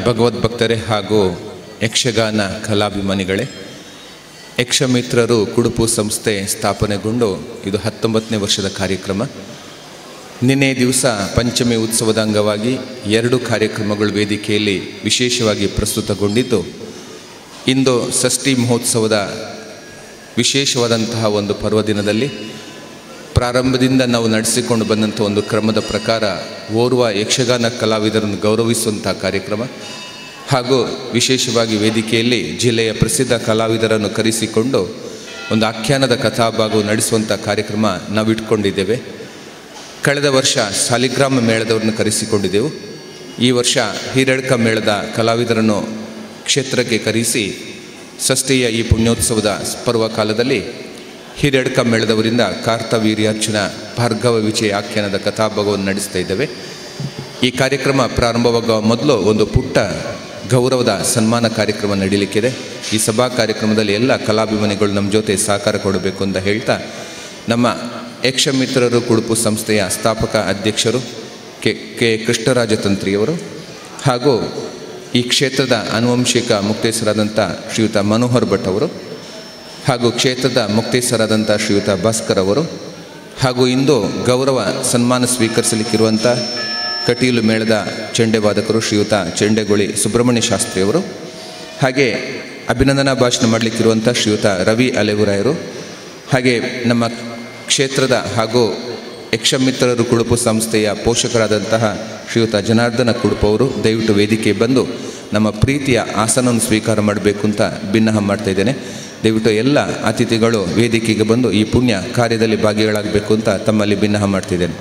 ಭಗವದ್ಭಕ್ತರೇ ಹಾಗೂ ಯಕ್ಷಗಾನ ಕಲಾಭಿಮಾನಿಗಳೇ ಯಕ್ಷಮಿತ್ರರು ಕುಡುಪು ಸಂಸ್ಥೆ ಸ್ಥಾಪನೆಗೊಂಡು ಇದು ಹತ್ತೊಂಬತ್ತನೇ ವರ್ಷದ ಕಾರ್ಯಕ್ರಮ ನಿನ್ನೆ ದಿವಸ ಪಂಚಮಿ ಉತ್ಸವದ ಅಂಗವಾಗಿ ಎರಡು ಕಾರ್ಯಕ್ರಮಗಳು ವೇದಿಕೆಯಲ್ಲಿ ವಿಶೇಷವಾಗಿ ಪ್ರಸ್ತುತಗೊಂಡಿದ್ದು ಇಂದು ಷಷ್ಠಿ ಮಹೋತ್ಸವದ ವಿಶೇಷವಾದಂತಹ ಒಂದು ಪರ್ವದಿನದಲ್ಲಿ ಪ್ರಾರಂಭದಿಂದ ನಾವು ನಡೆಸಿಕೊಂಡು ಬಂದಂಥ ಒಂದು ಕ್ರಮದ ಪ್ರಕಾರ ಓರ್ವ ಯಕ್ಷಗಾನ ಕಲಾವಿದರನ್ನು ಗೌರವಿಸುವಂಥ ಕಾರ್ಯಕ್ರಮ ಹಾಗೂ ವಿಶೇಷವಾಗಿ ವೇದಿಕೆಯಲ್ಲಿ ಜಿಲ್ಲೆಯ ಪ್ರಸಿದ್ಧ ಕಲಾವಿದರನ್ನು ಕರೆಸಿಕೊಂಡು ಒಂದು ಆಖ್ಯಾನದ ಕಥಾಭಾಗವು ನಡೆಸುವಂಥ ಕಾರ್ಯಕ್ರಮ ನಾವು ಇಟ್ಕೊಂಡಿದ್ದೇವೆ ಕಳೆದ ವರ್ಷ ಸಾಲಿಗ್ರಾಮ ಮೇಳದವ್ರನ್ನ ಕರೆಸಿಕೊಂಡಿದ್ದೆವು ಈ ವರ್ಷ ಹಿರಡ್ಕ ಮೇಳದ ಕಲಾವಿದರನ್ನು ಕ್ಷೇತ್ರಕ್ಕೆ ಕರೆಸಿ ಷಷ್ಠಿಯ ಈ ಪುಣ್ಯೋತ್ಸವದ ಪರ್ವ ಕಾಲದಲ್ಲಿ ಹಿರಡ್ಕ ಮೇಳದವರಿಂದ ಕಾರ್ತವೀರ್ಯಾರ್ಜುನ ಭಾರ್ಗವ ವಿಜಯ ಆಖ್ಯಾನದ ಕಥಾಭಾಗವನ್ನು ನಡೆಸ್ತಾ ಇದ್ದೇವೆ ಈ ಕಾರ್ಯಕ್ರಮ ಪ್ರಾರಂಭವಾಗುವ ಮೊದಲು ಒಂದು ಪುಟ್ಟ ಗೌರವದ ಸನ್ಮಾನ ಕಾರ್ಯಕ್ರಮ ನಡೀಲಿಕ್ಕಿದೆ ಈ ಸಭಾ ಕಾರ್ಯಕ್ರಮದಲ್ಲಿ ಎಲ್ಲ ಕಲಾಭಿಮಾನಿಗಳು ನಮ್ಮ ಜೊತೆ ಸಹಕಾರ ಕೊಡಬೇಕು ಅಂತ ಹೇಳ್ತಾ ನಮ್ಮ ಯಕ್ಷಮಿತ್ರರು ಕುಡುಪು ಸಂಸ್ಥೆಯ ಸ್ಥಾಪಕ ಅಧ್ಯಕ್ಷರು ಕೆ ಕೆ ಕೃಷ್ಣರಾಜ ತಂತ್ರಿಯವರು ಹಾಗೂ ಈ ಕ್ಷೇತ್ರದ ಆನುವಂಶಿಕ ಮುಕ್ತೇಸರಾದಂಥ ಶ್ರೀಯುತ ಮನೋಹರ್ ಭಟ್ ಅವರು ಹಾಗೂ ಕ್ಷೇತ್ರದ ಮುಕ್ತೇಸರಾದಂಥ ಶ್ರೀಯುತ ಭಾಸ್ಕರ್ ಅವರು ಹಾಗೂ ಇಂದು ಗೌರವ ಸನ್ಮಾನ ಸ್ವೀಕರಿಸಲಿಕ್ಕಿರುವಂಥ ಕಟೀಲು ಮೇಳದ ಚೆಂಡೆವಾದಕರು ಶ್ರೀಯುತ ಚೆಂಡೆಗೊಳಿ ಸುಬ್ರಹ್ಮಣ್ಯ ಶಾಸ್ತ್ರಿಯವರು ಹಾಗೆ ಅಭಿನಂದನಾ ಭಾಷಣ ಮಾಡಲಿಕ್ಕಿರುವಂಥ ಶ್ರೀಯುತ ರವಿ ಅಲೆಗುರಾಯರು ಹಾಗೆ ನಮ್ಮ ಕ್ಷೇತ್ರದ ಹಾಗೂ ಯಕ್ಷಮಿತ್ರರು ಕುಡುಪು ಸಂಸ್ಥೆಯ ಪೋಷಕರಾದಂತಹ ಶ್ರೀಯುತ ಜನಾರ್ದನ ಕುಡುಪು ಅವರು ದಯವಿಟ್ಟು ವೇದಿಕೆ ಬಂದು ನಮ್ಮ ಪ್ರೀತಿಯ ಆಸನವನ್ನು ಸ್ವೀಕಾರ ಮಾಡಬೇಕು ಅಂತ ಭಿನ್ನಹ ಮಾಡ್ತಾ ಇದ್ದೇನೆ ದಯವಿಟ್ಟು ಎಲ್ಲ ಅತಿಥಿಗಳು ವೇದಿಕೆಗೆ ಬಂದು ಈ ಪುಣ್ಯ ಕಾರ್ಯದಲ್ಲಿ ಭಾಗಿಗಳಾಗಬೇಕು ಅಂತ ತಮ್ಮಲ್ಲಿ ಭಿನ್ನಹ ಮಾಡ್ತಿದ್ದೇನೆ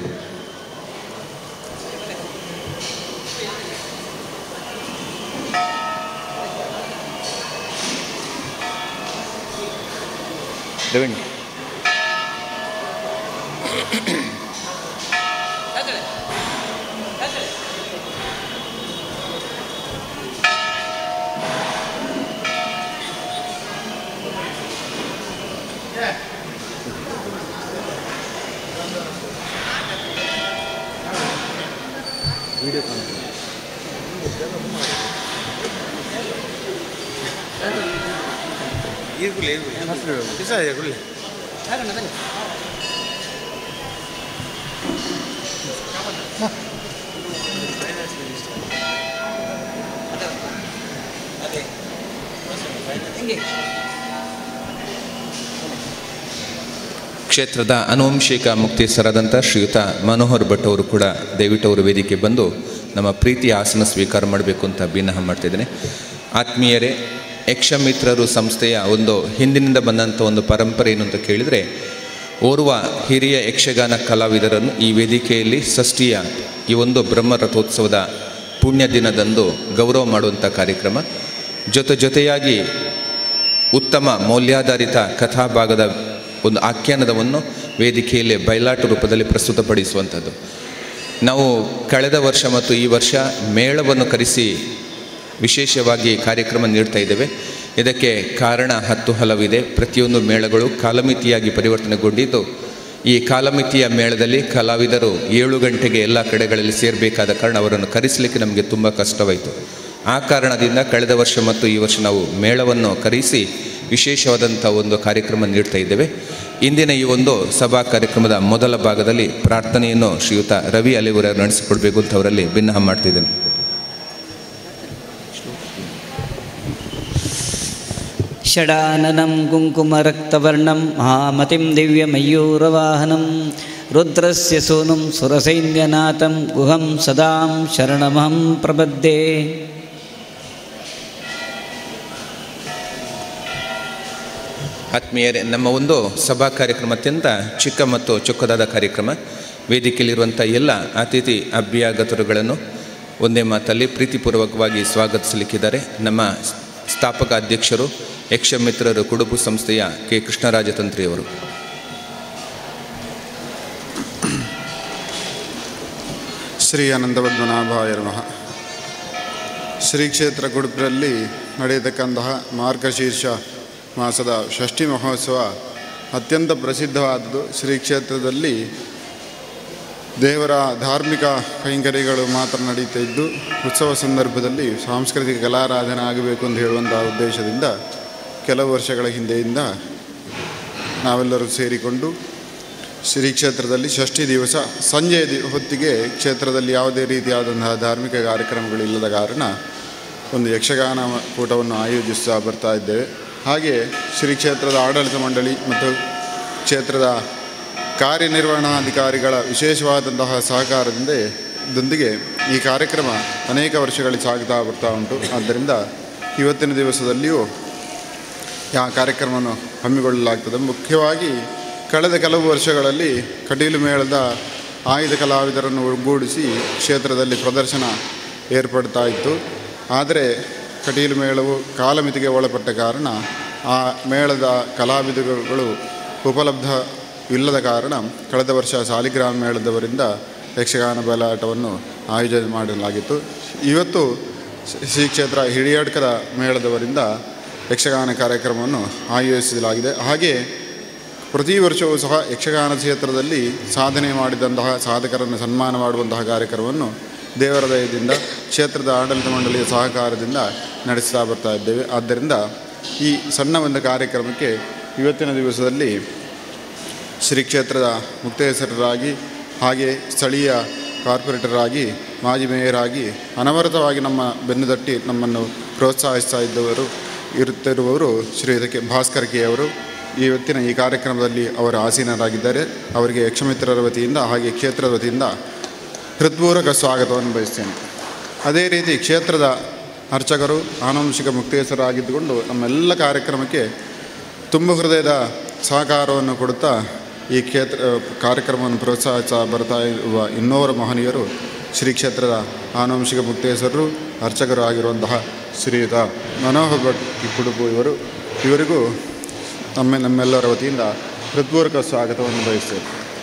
ರವೀಣ್ ಇರ್ಗುಲೆ ಇರ್ಗುಲೆ ಬಿಸ ಇರ್ಗುಲೆ ಕ್ಷೇತ್ರದ ಅನುವಂಶಿಕ ಮುಕ್ತೇಸರಾದಂಥ ಶ್ರೀಯುತ ಮನೋಹರ್ ಭಟ್ ಅವರು ಕೂಡ ದಯವಿಟ್ಟು ಅವರು ವೇದಿಕೆ ಬಂದು ನಮ್ಮ ಪ್ರೀತಿಯ ಆಸನ ಸ್ವೀಕಾರ ಮಾಡಬೇಕು ಅಂತ ಭಿನ್ನಹ ಮಾಡ್ತಿದ್ದೇನೆ ಆತ್ಮೀಯರೇ ಯಕ್ಷಮಿತ್ರರು ಸಂಸ್ಥೆಯ ಒಂದು ಹಿಂದಿನಿಂದ ಬಂದಂಥ ಒಂದು ಪರಂಪರೆ ಏನು ಅಂತ ಕೇಳಿದರೆ ಓರ್ವ ಹಿರಿಯ ಯಕ್ಷಗಾನ ಕಲಾವಿದರನ್ನು ಈ ವೇದಿಕೆಯಲ್ಲಿ ಷಷ್ಠಿಯ ಈ ಒಂದು ಬ್ರಹ್ಮ ರಥೋತ್ಸವದ ಪುಣ್ಯ ದಿನದಂದು ಗೌರವ ಮಾಡುವಂಥ ಕಾರ್ಯಕ್ರಮ ಜೊತೆ ಜೊತೆಯಾಗಿ ಉತ್ತಮ ಮೌಲ್ಯಾಧಾರಿತ ಕಥಾಭಾಗದ ಒಂದು ಆಖ್ಯಾನದವನ್ನು ವೇದಿಕೆಯಲ್ಲಿ ಬಯಲಾಟ ರೂಪದಲ್ಲಿ ಪ್ರಸ್ತುತಪಡಿಸುವಂಥದ್ದು ನಾವು ಕಳೆದ ವರ್ಷ ಮತ್ತು ಈ ವರ್ಷ ಮೇಳವನ್ನು ಕರೆಸಿ ವಿಶೇಷವಾಗಿ ಕಾರ್ಯಕ್ರಮ ನೀಡ್ತಾ ಇದ್ದೇವೆ ಇದಕ್ಕೆ ಕಾರಣ ಹತ್ತು ಹಲವಿದೆ ಪ್ರತಿಯೊಂದು ಮೇಳಗಳು ಕಾಲಮಿತಿಯಾಗಿ ಪರಿವರ್ತನೆಗೊಂಡಿದ್ದು ಈ ಕಾಲಮಿತಿಯ ಮೇಳದಲ್ಲಿ ಕಲಾವಿದರು ಏಳು ಗಂಟೆಗೆ ಎಲ್ಲ ಕಡೆಗಳಲ್ಲಿ ಸೇರಬೇಕಾದ ಕಾರಣ ಅವರನ್ನು ಕರೆಸಲಿಕ್ಕೆ ನಮಗೆ ತುಂಬ ಕಷ್ಟವಾಯಿತು ಆ ಕಾರಣದಿಂದ ಕಳೆದ ವರ್ಷ ಮತ್ತು ಈ ವರ್ಷ ನಾವು ಮೇಳವನ್ನು ಕರೆಸಿ ವಿಶೇಷವಾದಂಥ ಒಂದು ಕಾರ್ಯಕ್ರಮ ನೀಡ್ತಾ ಇದ್ದೇವೆ ಇಂದಿನ ಈ ಒಂದು ಸಭಾ ಕಾರ್ಯಕ್ರಮದ ಮೊದಲ ಭಾಗದಲ್ಲಿ ಪ್ರಾರ್ಥನೆಯನ್ನು ಶ್ರೀಯುತ ರವಿ ಅಲಿಗುರ ನಡೆಸಿಕೊಡ್ಬೇಕು ಅಂತ ಅವರಲ್ಲಿ ಭಿನ್ನಹ ಮಾಡ್ತಿದ್ದೇನೆ षडाननं कुङ्कुमरक्तवर्णं महामतिं दिव्यमयूरवाहनं रुद्रस्य सूनुं सुरसैन्यनाथं गुहं सदां शरणमहं प्रपद्ये ಆತ್ಮೀಯರೇ ನಮ್ಮ ಒಂದು ಸಭಾ ಕಾರ್ಯಕ್ರಮ ಅತ್ಯಂತ ಚಿಕ್ಕ ಮತ್ತು ಚೊಕ್ಕದಾದ ಕಾರ್ಯಕ್ರಮ ವೇದಿಕೆಯಲ್ಲಿರುವಂಥ ಎಲ್ಲ ಅತಿಥಿ ಅಭ್ಯಾಗತರುಗಳನ್ನು ಒಂದೇ ಮಾತಲ್ಲಿ ಪ್ರೀತಿಪೂರ್ವಕವಾಗಿ ಸ್ವಾಗತಿಸಲಿಕ್ಕಿದ್ದಾರೆ ನಮ್ಮ ಸ್ಥಾಪಕ ಅಧ್ಯಕ್ಷರು ಯಕ್ಷಮಿತ್ರರು ಕುಡುಪು ಸಂಸ್ಥೆಯ ಕೆ ಕೃಷ್ಣರಾಜ ತಂತ್ರಿಯವರು ಶ್ರೀ ಆನಂದವದ್ಮನಾಭಾಯ ನಮಃ ಶ್ರೀ ಕ್ಷೇತ್ರ ಗುಡುಪಿನಲ್ಲಿ ನಡೆಯತಕ್ಕಂತಹ ಮಾರ್ಗಶೀರ್ಷ ಮಾಸದ ಷಷ್ಠಿ ಮಹೋತ್ಸವ ಅತ್ಯಂತ ಪ್ರಸಿದ್ಧವಾದದ್ದು ಶ್ರೀ ಕ್ಷೇತ್ರದಲ್ಲಿ ದೇವರ ಧಾರ್ಮಿಕ ಕೈಂಕರ್ಯಗಳು ಮಾತ್ರ ನಡೀತಾ ಇದ್ದು ಉತ್ಸವ ಸಂದರ್ಭದಲ್ಲಿ ಸಾಂಸ್ಕೃತಿಕ ಕಲಾರಾಧನೆ ಆಗಬೇಕು ಅಂತ ಹೇಳುವಂಥ ಉದ್ದೇಶದಿಂದ ಕೆಲವು ವರ್ಷಗಳ ಹಿಂದೆಯಿಂದ ನಾವೆಲ್ಲರೂ ಸೇರಿಕೊಂಡು ಶ್ರೀ ಕ್ಷೇತ್ರದಲ್ಲಿ ಷಷ್ಠಿ ದಿವಸ ಸಂಜೆಯ ದಿ ಹೊತ್ತಿಗೆ ಕ್ಷೇತ್ರದಲ್ಲಿ ಯಾವುದೇ ರೀತಿಯಾದಂತಹ ಧಾರ್ಮಿಕ ಕಾರ್ಯಕ್ರಮಗಳಿಲ್ಲದ ಕಾರಣ ಒಂದು ಯಕ್ಷಗಾನ ಕೂಟವನ್ನು ಆಯೋಜಿಸ್ತಾ ಬರ್ತಾ ಇದ್ದೇವೆ ಹಾಗೆ ಶ್ರೀ ಕ್ಷೇತ್ರದ ಆಡಳಿತ ಮಂಡಳಿ ಮತ್ತು ಕ್ಷೇತ್ರದ ಕಾರ್ಯನಿರ್ವಹಣಾಧಿಕಾರಿಗಳ ವಿಶೇಷವಾದಂತಹ ಸಹಕಾರದಿಂದ ದೊಂದಿಗೆ ಈ ಕಾರ್ಯಕ್ರಮ ಅನೇಕ ವರ್ಷಗಳಿಗೆ ಸಾಗುತ್ತಾ ಬರ್ತಾ ಉಂಟು ಆದ್ದರಿಂದ ಇವತ್ತಿನ ದಿವಸದಲ್ಲಿಯೂ ಆ ಕಾರ್ಯಕ್ರಮವನ್ನು ಹಮ್ಮಿಕೊಳ್ಳಲಾಗ್ತದೆ ಮುಖ್ಯವಾಗಿ ಕಳೆದ ಕೆಲವು ವರ್ಷಗಳಲ್ಲಿ ಕಟೀಲು ಮೇಳದ ಆಯುಧ ಕಲಾವಿದರನ್ನು ಒಗ್ಗೂಡಿಸಿ ಕ್ಷೇತ್ರದಲ್ಲಿ ಪ್ರದರ್ಶನ ಏರ್ಪಡ್ತಾ ಇತ್ತು ಆದರೆ ಕಟೀಲು ಮೇಳವು ಕಾಲಮಿತಿಗೆ ಒಳಪಟ್ಟ ಕಾರಣ ಆ ಮೇಳದ ಕಲಾವಿದರುಗಳು ಉಪಲಬ್ಧವಿಲ್ಲದ ಕಾರಣ ಕಳೆದ ವರ್ಷ ಸಾಲಿಗ್ರಾಮ ಮೇಳದವರಿಂದ ಯಕ್ಷಗಾನ ಬಯಲಾಟವನ್ನು ಆಯೋಜನೆ ಮಾಡಲಾಗಿತ್ತು ಇವತ್ತು ಶ್ರೀ ಕ್ಷೇತ್ರ ಹಿರಿಯಡ್ಕದ ಮೇಳದವರಿಂದ ಯಕ್ಷಗಾನ ಕಾರ್ಯಕ್ರಮವನ್ನು ಆಯೋಜಿಸಲಾಗಿದೆ ಹಾಗೆ ಪ್ರತಿ ವರ್ಷವೂ ಸಹ ಯಕ್ಷಗಾನ ಕ್ಷೇತ್ರದಲ್ಲಿ ಸಾಧನೆ ಮಾಡಿದಂತಹ ಸಾಧಕರನ್ನು ಸನ್ಮಾನ ಮಾಡುವಂತಹ ಕಾರ್ಯಕ್ರಮವನ್ನು ದೇವರ ದಯದಿಂದ ಕ್ಷೇತ್ರದ ಆಡಳಿತ ಮಂಡಳಿಯ ಸಹಕಾರದಿಂದ ನಡೆಸ್ತಾ ಬರ್ತಾ ಇದ್ದೇವೆ ಆದ್ದರಿಂದ ಈ ಸಣ್ಣ ಒಂದು ಕಾರ್ಯಕ್ರಮಕ್ಕೆ ಇವತ್ತಿನ ದಿವಸದಲ್ಲಿ ಶ್ರೀ ಕ್ಷೇತ್ರದ ಮುಕ್ತೇಶ್ವರರಾಗಿ ಹಾಗೆ ಸ್ಥಳೀಯ ಕಾರ್ಪೊರೇಟರ್ ಆಗಿ ಮಾಜಿ ಮೇಯರ್ ಆಗಿ ಅನವರತವಾಗಿ ನಮ್ಮ ಬೆನ್ನುದಟ್ಟಿ ನಮ್ಮನ್ನು ಪ್ರೋತ್ಸಾಹಿಸ್ತಾ ಇದ್ದವರು ಇರುತ್ತಿರುವವರು ಶ್ರೀಯುತ ಕೆ ಭಾಸ್ಕರ್ ಕೆ ಅವರು ಇವತ್ತಿನ ಈ ಕಾರ್ಯಕ್ರಮದಲ್ಲಿ ಅವರು ಆಸೀನರಾಗಿದ್ದಾರೆ ಅವರಿಗೆ ಯಕ್ಷಮಿತ್ರರ ವತಿಯಿಂದ ಹಾಗೆ ಕ್ಷೇತ್ರದ ವತಿಯಿಂದ ಹೃತ್ಪೂರ್ವಕ ಸ್ವಾಗತವನ್ನು ಬಯಸ್ತೇನೆ ಅದೇ ರೀತಿ ಕ್ಷೇತ್ರದ ಅರ್ಚಕರು ಆನುವಂಶಿಕ ಮುಕ್ತೇಶ್ವರಾಗಿದ್ದುಕೊಂಡು ನಮ್ಮೆಲ್ಲ ಕಾರ್ಯಕ್ರಮಕ್ಕೆ ತುಂಬ ಹೃದಯದ ಸಹಕಾರವನ್ನು ಕೊಡುತ್ತಾ ಈ ಕ್ಷೇತ್ರ ಕಾರ್ಯಕ್ರಮವನ್ನು ಪ್ರೋತ್ಸಾಹಿಸ ಬರ್ತಾ ಇರುವ ಇನ್ನೋರ ಮಹನೀಯರು ಶ್ರೀ ಕ್ಷೇತ್ರದ ಆನುವಂಶಿಕ ಮುಕ್ತೇಶ್ವರರು ಅರ್ಚಕರು ಆಗಿರುವಂತಹ ಶ್ರೀಯುತ ಮನೋಹರ್ ಭಟ್ ಕುಡುಪು ಇವರು ಇವರಿಗೂ ನಮ್ಮ ನಮ್ಮೆಲ್ಲರ ವತಿಯಿಂದ ಹೃತ್ಪೂರ್ವಕ ಸ್ವಾಗತವನ್ನು ಬಯಸ್ತೇವೆ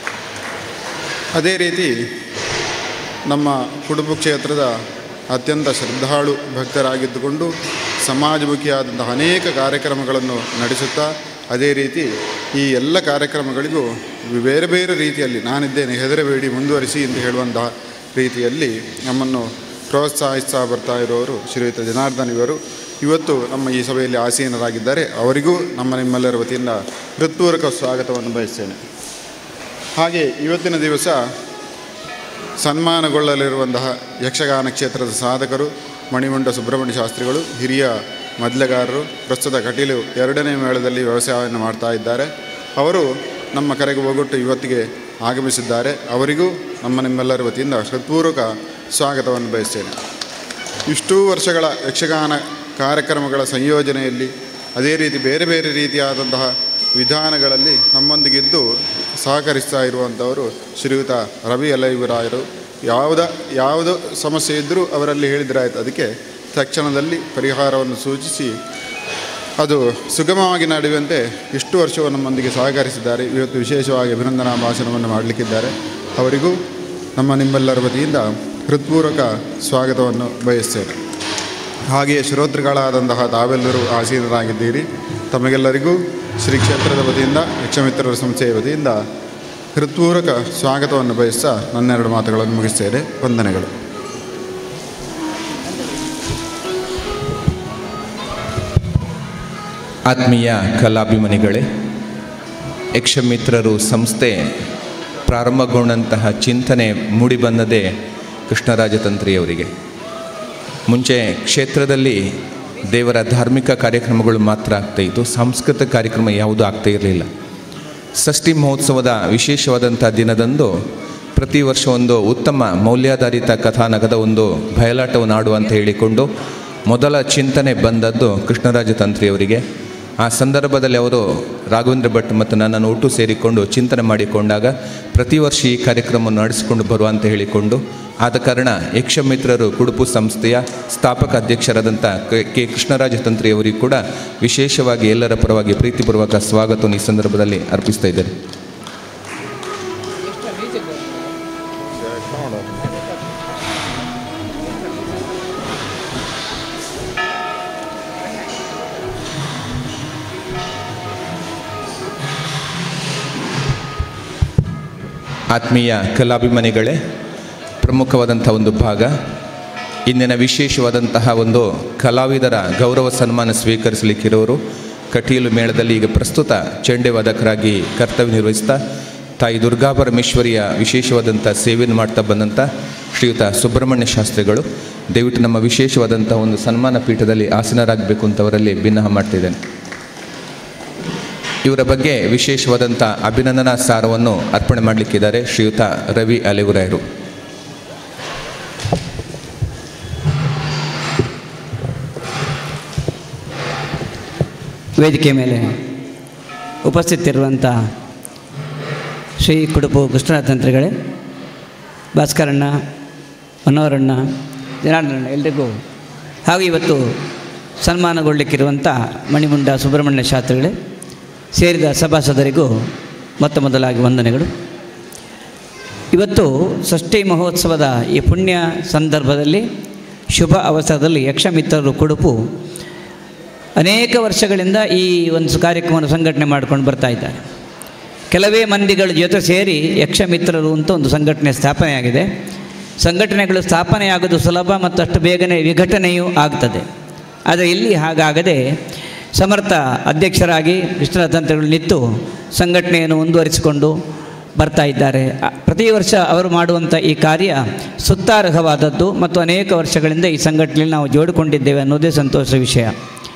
ಅದೇ ರೀತಿ ನಮ್ಮ ಕುಡುಬು ಕ್ಷೇತ್ರದ ಅತ್ಯಂತ ಶ್ರದ್ಧಾಳು ಭಕ್ತರಾಗಿದ್ದುಕೊಂಡು ಸಮಾಜಮುಖಿಯಾದಂತಹ ಅನೇಕ ಕಾರ್ಯಕ್ರಮಗಳನ್ನು ನಡೆಸುತ್ತಾ ಅದೇ ರೀತಿ ಈ ಎಲ್ಲ ಕಾರ್ಯಕ್ರಮಗಳಿಗೂ ಬೇರೆ ಬೇರೆ ರೀತಿಯಲ್ಲಿ ನಾನಿದ್ದೇನೆ ಹೆದರಬೇಡಿ ಮುಂದುವರಿಸಿ ಎಂದು ಹೇಳುವಂತಹ ರೀತಿಯಲ್ಲಿ ನಮ್ಮನ್ನು ಪ್ರೋತ್ಸಾಹಿಸ್ತಾ ಬರ್ತಾ ಇರೋರು ಶ್ರೀಯುತ ಜನಾರ್ದನ್ ಇವರು ಇವತ್ತು ನಮ್ಮ ಈ ಸಭೆಯಲ್ಲಿ ಆಸೀನರಾಗಿದ್ದಾರೆ ಅವರಿಗೂ ನಮ್ಮ ನಿಮ್ಮೆಲ್ಲರ ವತಿಯಿಂದ ಹೃತ್ಪೂರ್ವಕ ಸ್ವಾಗತವನ್ನು ಬಯಸ್ತೇನೆ ಹಾಗೆ ಇವತ್ತಿನ ದಿವಸ ಸನ್ಮಾನಗೊಳ್ಳಲಿರುವಂತಹ ಯಕ್ಷಗಾನ ಕ್ಷೇತ್ರದ ಸಾಧಕರು ಮಣಿಮುಂಡ ಸುಬ್ರಹ್ಮಣ್ಯ ಶಾಸ್ತ್ರಿಗಳು ಹಿರಿಯ ಮದ್ಲೆಗಾರರು ಪ್ರಸ್ತುತ ಕಟೀಲು ಎರಡನೇ ಮೇಳದಲ್ಲಿ ವ್ಯವಸಾಯವನ್ನು ಮಾಡ್ತಾ ಇದ್ದಾರೆ ಅವರು ನಮ್ಮ ಕರೆಗೆ ಹೋಗೊಟ್ಟು ಇವತ್ತಿಗೆ ಆಗಮಿಸಿದ್ದಾರೆ ಅವರಿಗೂ ನಮ್ಮ ನಿಮ್ಮೆಲ್ಲರ ವತಿಯಿಂದ ಹೃತ್ಪೂರ್ವಕ ಸ್ವಾಗತವನ್ನು ಬಯಸ್ತೇನೆ ಇಷ್ಟೂ ವರ್ಷಗಳ ಯಕ್ಷಗಾನ ಕಾರ್ಯಕ್ರಮಗಳ ಸಂಯೋಜನೆಯಲ್ಲಿ ಅದೇ ರೀತಿ ಬೇರೆ ಬೇರೆ ರೀತಿಯಾದಂತಹ ವಿಧಾನಗಳಲ್ಲಿ ನಮ್ಮೊಂದಿಗಿದ್ದು ಸಹಕರಿಸ್ತಾ ಇರುವಂಥವರು ಶ್ರೀಯುತ ರವಿ ಅಲೈವರಾಯರು ಯಾವುದ ಯಾವುದು ಸಮಸ್ಯೆ ಇದ್ದರೂ ಅವರಲ್ಲಿ ಹೇಳಿದ್ರಾಯ್ತು ಅದಕ್ಕೆ ತಕ್ಷಣದಲ್ಲಿ ಪರಿಹಾರವನ್ನು ಸೂಚಿಸಿ ಅದು ಸುಗಮವಾಗಿ ನಡೆಯುವಂತೆ ಇಷ್ಟು ವರ್ಷವು ನಮ್ಮೊಂದಿಗೆ ಸಹಕರಿಸಿದ್ದಾರೆ ಇವತ್ತು ವಿಶೇಷವಾಗಿ ಅಭಿನಂದನಾ ಭಾಷಣವನ್ನು ಮಾಡಲಿಕ್ಕಿದ್ದಾರೆ ಅವರಿಗೂ ನಮ್ಮ ನಿಮ್ಮೆಲ್ಲರ ವತಿಯಿಂದ ಹೃತ್ಪೂರ್ವಕ ಸ್ವಾಗತವನ್ನು ಬಯಸ್ತೇನೆ ಹಾಗೆಯೇ ಶ್ರೋತೃಗಳಾದಂತಹ ತಾವೆಲ್ಲರೂ ಆಸೀನರಾಗಿದ್ದೀರಿ ತಮಗೆಲ್ಲರಿಗೂ ಶ್ರೀ ಕ್ಷೇತ್ರದ ವತಿಯಿಂದ ಯಕ್ಷಮಿತ್ರರ ಸಂಸ್ಥೆಯ ವತಿಯಿಂದ ಹೃತ್ಪೂರ್ವಕ ಸ್ವಾಗತವನ್ನು ಬಯಸ್ತಾ ನನ್ನೆರಡು ಮಾತುಗಳನ್ನು ಮುಗಿಸ್ತೇನೆ ವಂದನೆಗಳು ಆತ್ಮೀಯ ಕಲಾಭಿಮಾನಿಗಳೇ ಯಕ್ಷಮಿತ್ರರು ಸಂಸ್ಥೆ ಪ್ರಾರಂಭಗೊಂಡಂತಹ ಚಿಂತನೆ ಮೂಡಿಬಂದದೇ ಕೃಷ್ಣರಾಜ ತಂತ್ರಿಯವರಿಗೆ ಮುಂಚೆ ಕ್ಷೇತ್ರದಲ್ಲಿ ದೇವರ ಧಾರ್ಮಿಕ ಕಾರ್ಯಕ್ರಮಗಳು ಮಾತ್ರ ಆಗ್ತಾಯಿತ್ತು ಸಾಂಸ್ಕೃತಿಕ ಕಾರ್ಯಕ್ರಮ ಯಾವುದೂ ಆಗ್ತಾ ಇರಲಿಲ್ಲ ಷಷ್ಠಿ ಮಹೋತ್ಸವದ ವಿಶೇಷವಾದಂಥ ದಿನದಂದು ಪ್ರತಿ ವರ್ಷ ಒಂದು ಉತ್ತಮ ಮೌಲ್ಯಾಧಾರಿತ ಕಥಾನಕದ ಒಂದು ಬಯಲಾಟವನ್ನು ಆಡುವ ಅಂತ ಹೇಳಿಕೊಂಡು ಮೊದಲ ಚಿಂತನೆ ಬಂದದ್ದು ಕೃಷ್ಣರಾಜ ತಂತ್ರಿಯವರಿಗೆ ಆ ಸಂದರ್ಭದಲ್ಲಿ ಅವರು ರಾಘವೇಂದ್ರ ಭಟ್ ಮತ್ತು ನನ್ನನ್ನು ಒಟ್ಟು ಸೇರಿಕೊಂಡು ಚಿಂತನೆ ಮಾಡಿಕೊಂಡಾಗ ಪ್ರತಿ ವರ್ಷ ಈ ಕಾರ್ಯಕ್ರಮವನ್ನು ನಡೆಸಿಕೊಂಡು ಬರುವ ಅಂತ ಹೇಳಿಕೊಂಡು ಆದ ಕಾರಣ ಯಕ್ಷಮಿತ್ರರು ಕುಡುಪು ಸಂಸ್ಥೆಯ ಸ್ಥಾಪಕ ಅಧ್ಯಕ್ಷರಾದಂಥ ಕೆ- ಕೆ ಕೃಷ್ಣರಾಜ ತಂತ್ರಿಯವರಿಗೂ ಕೂಡ ವಿಶೇಷವಾಗಿ ಎಲ್ಲರ ಪರವಾಗಿ ಪ್ರೀತಿಪೂರ್ವಕ ಸ್ವಾಗತವನ್ನು ಈ ಸಂದರ್ಭದಲ್ಲಿ ಅರ್ಪಿಸ್ತಾ ಇದ್ದಾರೆ ಆತ್ಮೀಯ ಕಲಾಭಿಮಾನಿಗಳೇ ಪ್ರಮುಖವಾದಂಥ ಒಂದು ಭಾಗ ಇಂದಿನ ವಿಶೇಷವಾದಂತಹ ಒಂದು ಕಲಾವಿದರ ಗೌರವ ಸನ್ಮಾನ ಸ್ವೀಕರಿಸಲಿಕ್ಕಿರೋರು ಕಟೀಲು ಮೇಳದಲ್ಲಿ ಈಗ ಪ್ರಸ್ತುತ ಚೆಂಡೆ ವಾದಕರಾಗಿ ಕರ್ತವ್ಯ ನಿರ್ವಹಿಸ್ತಾ ತಾಯಿ ದುರ್ಗಾ ಪರಮೇಶ್ವರಿಯ ವಿಶೇಷವಾದಂಥ ಸೇವೆಯನ್ನು ಮಾಡ್ತಾ ಬಂದಂಥ ಶ್ರೀಯುತ ಸುಬ್ರಹ್ಮಣ್ಯ ಶಾಸ್ತ್ರಿಗಳು ದಯವಿಟ್ಟು ನಮ್ಮ ವಿಶೇಷವಾದಂಥ ಒಂದು ಸನ್ಮಾನ ಪೀಠದಲ್ಲಿ ಆಸೀನರಾಗಬೇಕು ಅಂತವರಲ್ಲಿ ಭಿನ್ನಹ ಮಾಡ್ತಿದ್ದೇನೆ ಇವರ ಬಗ್ಗೆ ವಿಶೇಷವಾದಂಥ ಅಭಿನಂದನಾ ಸಾರವನ್ನು ಅರ್ಪಣೆ ಮಾಡಲಿಕ್ಕಿದ್ದಾರೆ ಶ್ರೀಯುತ ರವಿ ಅಲೆಗುರಾಯರು ವೇದಿಕೆ ಮೇಲೆ ಉಪಸ್ಥಿತಿರುವಂಥ ಶ್ರೀ ಕುಡುಪು ಕೃಷ್ಣತಂತ್ರಿಗಳೇ ಭಾಸ್ಕರಣ್ಣ ಮನೋಹರಣ್ಣ ಜನಾರ್ದನಣ್ಣ ಎಲ್ರಿಗೂ ಹಾಗೂ ಇವತ್ತು ಸನ್ಮಾನಗೊಳ್ಳಲಿಕ್ಕಿರುವಂಥ ಮಣಿಮುಂಡ ಸುಬ್ರಹ್ಮಣ್ಯ ಶಾಸ್ತ್ರಿಗಳೇ ಸೇರಿದ ಸಭಾಸದರಿಗೂ ಮೊತ್ತ ಮೊದಲಾಗಿ ವಂದನೆಗಳು ಇವತ್ತು ಷಷ್ಠಿ ಮಹೋತ್ಸವದ ಈ ಪುಣ್ಯ ಸಂದರ್ಭದಲ್ಲಿ ಶುಭ ಅವಸರದಲ್ಲಿ ಯಕ್ಷಮಿತ್ರರು ಕುಡುಪು ಅನೇಕ ವರ್ಷಗಳಿಂದ ಈ ಒಂದು ಕಾರ್ಯಕ್ರಮವನ್ನು ಸಂಘಟನೆ ಮಾಡ್ಕೊಂಡು ಬರ್ತಾ ಇದ್ದಾರೆ ಕೆಲವೇ ಮಂದಿಗಳ ಜೊತೆ ಸೇರಿ ಯಕ್ಷಮಿತ್ರರು ಅಂತ ಒಂದು ಸಂಘಟನೆ ಸ್ಥಾಪನೆಯಾಗಿದೆ ಸಂಘಟನೆಗಳು ಸ್ಥಾಪನೆಯಾಗೋದು ಸುಲಭ ಮತ್ತು ಅಷ್ಟು ಬೇಗನೆ ವಿಘಟನೆಯೂ ಆಗ್ತದೆ ಆದರೆ ಇಲ್ಲಿ ಹಾಗಾಗದೆ ಸಮರ್ಥ ಅಧ್ಯಕ್ಷರಾಗಿ ಕೃಷ್ಣತಂತ್ರಗಳು ನಿಂತು ಸಂಘಟನೆಯನ್ನು ಮುಂದುವರಿಸಿಕೊಂಡು ಬರ್ತಾ ಇದ್ದಾರೆ ಆ, ಪ್ರತಿ ವರ್ಷ ಅವರು ಮಾಡುವಂಥ ಈ ಕಾರ್ಯ ಸುತ್ತಾರ್ಹವಾದದ್ದು ಮತ್ತು ಅನೇಕ ವರ್ಷಗಳಿಂದ ಈ ಸಂಘಟನೆಯಲ್ಲಿ ನಾವು ಜೋಡಿಕೊಂಡಿದ್ದೇವೆ ಅನ್ನೋದೇ ಸಂತೋಷ ವಿಷಯ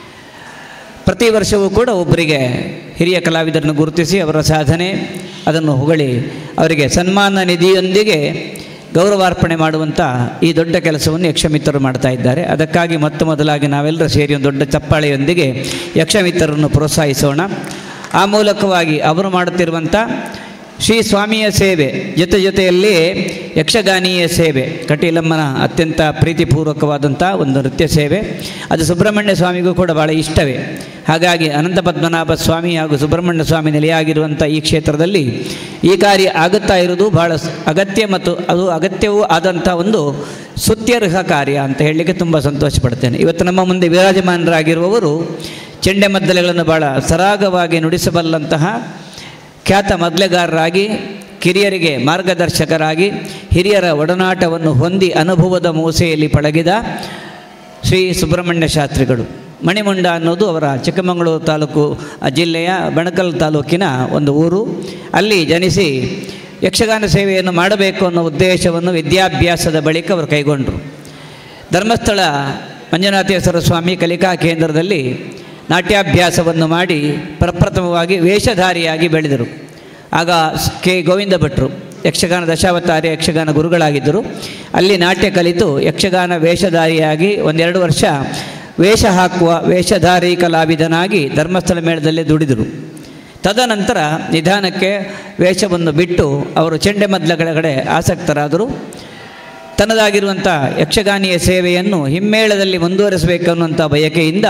ಪ್ರತಿ ವರ್ಷವೂ ಕೂಡ ಒಬ್ಬರಿಗೆ ಹಿರಿಯ ಕಲಾವಿದರನ್ನು ಗುರುತಿಸಿ ಅವರ ಸಾಧನೆ ಅದನ್ನು ಹೊಗಳಿ ಅವರಿಗೆ ಸನ್ಮಾನ ನಿಧಿಯೊಂದಿಗೆ ಗೌರವಾರ್ಪಣೆ ಮಾಡುವಂಥ ಈ ದೊಡ್ಡ ಕೆಲಸವನ್ನು ಯಕ್ಷಮಿತ್ರರು ಮಾಡ್ತಾ ಇದ್ದಾರೆ ಅದಕ್ಕಾಗಿ ಮೊತ್ತ ಮೊದಲಾಗಿ ನಾವೆಲ್ಲರೂ ಸೇರಿ ಒಂದು ದೊಡ್ಡ ಚಪ್ಪಾಳೆಯೊಂದಿಗೆ ಯಕ್ಷಮಿತ್ರರನ್ನು ಪ್ರೋತ್ಸಾಹಿಸೋಣ ಆ ಮೂಲಕವಾಗಿ ಅವರು ಮಾಡುತ್ತಿರುವಂಥ ಶ್ರೀ ಸ್ವಾಮಿಯ ಸೇವೆ ಜೊತೆ ಜೊತೆಯಲ್ಲಿ ಯಕ್ಷಗಾನೀಯ ಸೇವೆ ಕಟೀಲಮ್ಮನ ಅತ್ಯಂತ ಪ್ರೀತಿಪೂರ್ವಕವಾದಂಥ ಒಂದು ನೃತ್ಯ ಸೇವೆ ಅದು ಸುಬ್ರಹ್ಮಣ್ಯ ಸ್ವಾಮಿಗೂ ಕೂಡ ಭಾಳ ಇಷ್ಟವೇ ಹಾಗಾಗಿ ಅನಂತ ಪದ್ಮನಾಭ ಸ್ವಾಮಿ ಹಾಗೂ ಸುಬ್ರಹ್ಮಣ್ಯ ಸ್ವಾಮಿ ನೆಲೆಯಾಗಿರುವಂಥ ಈ ಕ್ಷೇತ್ರದಲ್ಲಿ ಈ ಕಾರ್ಯ ಆಗುತ್ತಾ ಇರುವುದು ಭಾಳ ಸ್- ಅಗತ್ಯ ಮತ್ತು ಅದು ಅಗತ್ಯವೂ ಆದಂಥ ಒಂದು ಸುತ್ಯರ್ಹ ಕಾರ್ಯ ಅಂತ ಹೇಳಲಿಕ್ಕೆ ತುಂಬ ಸಂತೋಷ ಪಡ್ತೇನೆ ಇವತ್ತು ನಮ್ಮ ಮುಂದೆ ವಿರಾಜಮಾನರಾಗಿರುವವರು ಚೆಂಡೆಮದ್ದಲೆಗಳನ್ನು ಭಾಳ ಸರಾಗವಾಗಿ ನುಡಿಸಬಲ್ಲಂತಹ ಖ್ಯಾತ ಮದ್ಲೆಗಾರರಾಗಿ ಕಿರಿಯರಿಗೆ ಮಾರ್ಗದರ್ಶಕರಾಗಿ ಹಿರಿಯರ ಒಡನಾಟವನ್ನು ಹೊಂದಿ ಅನುಭವದ ಮೂಸೆಯಲ್ಲಿ ಪಳಗಿದ ಶ್ರೀ ಸುಬ್ರಹ್ಮಣ್ಯ ಶಾಸ್ತ್ರಿಗಳು ಮಣಿಮುಂಡ ಅನ್ನೋದು ಅವರ ಚಿಕ್ಕಮಗಳೂರು ತಾಲೂಕು ಆ ಜಿಲ್ಲೆಯ ಬಣಕಲ್ ತಾಲೂಕಿನ ಒಂದು ಊರು ಅಲ್ಲಿ ಜನಿಸಿ ಯಕ್ಷಗಾನ ಸೇವೆಯನ್ನು ಮಾಡಬೇಕು ಅನ್ನೋ ಉದ್ದೇಶವನ್ನು ವಿದ್ಯಾಭ್ಯಾಸದ ಬಳಿಕ ಅವರು ಕೈಗೊಂಡರು ಧರ್ಮಸ್ಥಳ ಮಂಜುನಾಥೇಶ್ವರ ಸ್ವಾಮಿ ಕಲಿಕಾ ಕೇಂದ್ರದಲ್ಲಿ ನಾಟ್ಯಾಭ್ಯಾಸವನ್ನು ಮಾಡಿ ಪ್ರಪ್ರಥಮವಾಗಿ ವೇಷಧಾರಿಯಾಗಿ ಬೆಳೆದರು ಆಗ ಸ್- ಕೆ ಗೋವಿಂದ ಭಟ್ರು ಯಕ್ಷಗಾನ ದಶಾವತಾರಿ ಯಕ್ಷಗಾನ ಗುರುಗಳಾಗಿದ್ದರು ಅಲ್ಲಿ ನಾಟ್ಯ ಕಲಿತು ಯಕ್ಷಗಾನ ವೇಷಧಾರಿಯಾಗಿ ಒಂದೆರಡು ವರ್ಷ ವೇಷ ಹಾಕುವ ವೇಷಧಾರಿ ಕಲಾವಿದನಾಗಿ ಧರ್ಮಸ್ಥಳ ಮೇಳದಲ್ಲಿ ದುಡಿದರು ತದನಂತರ ನಿಧಾನಕ್ಕೆ ವೇಷವನ್ನು ಬಿಟ್ಟು ಅವರು ಚೆಂಡೆಮದ್ದಲೆಗಳ ಕಡೆ ಆಸಕ್ತರಾದರು ತನ್ನದಾಗಿರುವಂಥ ಯಕ್ಷಗಾನಿಯ ಸೇವೆಯನ್ನು ಹಿಮ್ಮೇಳದಲ್ಲಿ ಮುಂದುವರಿಸಬೇಕು ಅನ್ನುವಂಥ ಬಯಕೆಯಿಂದ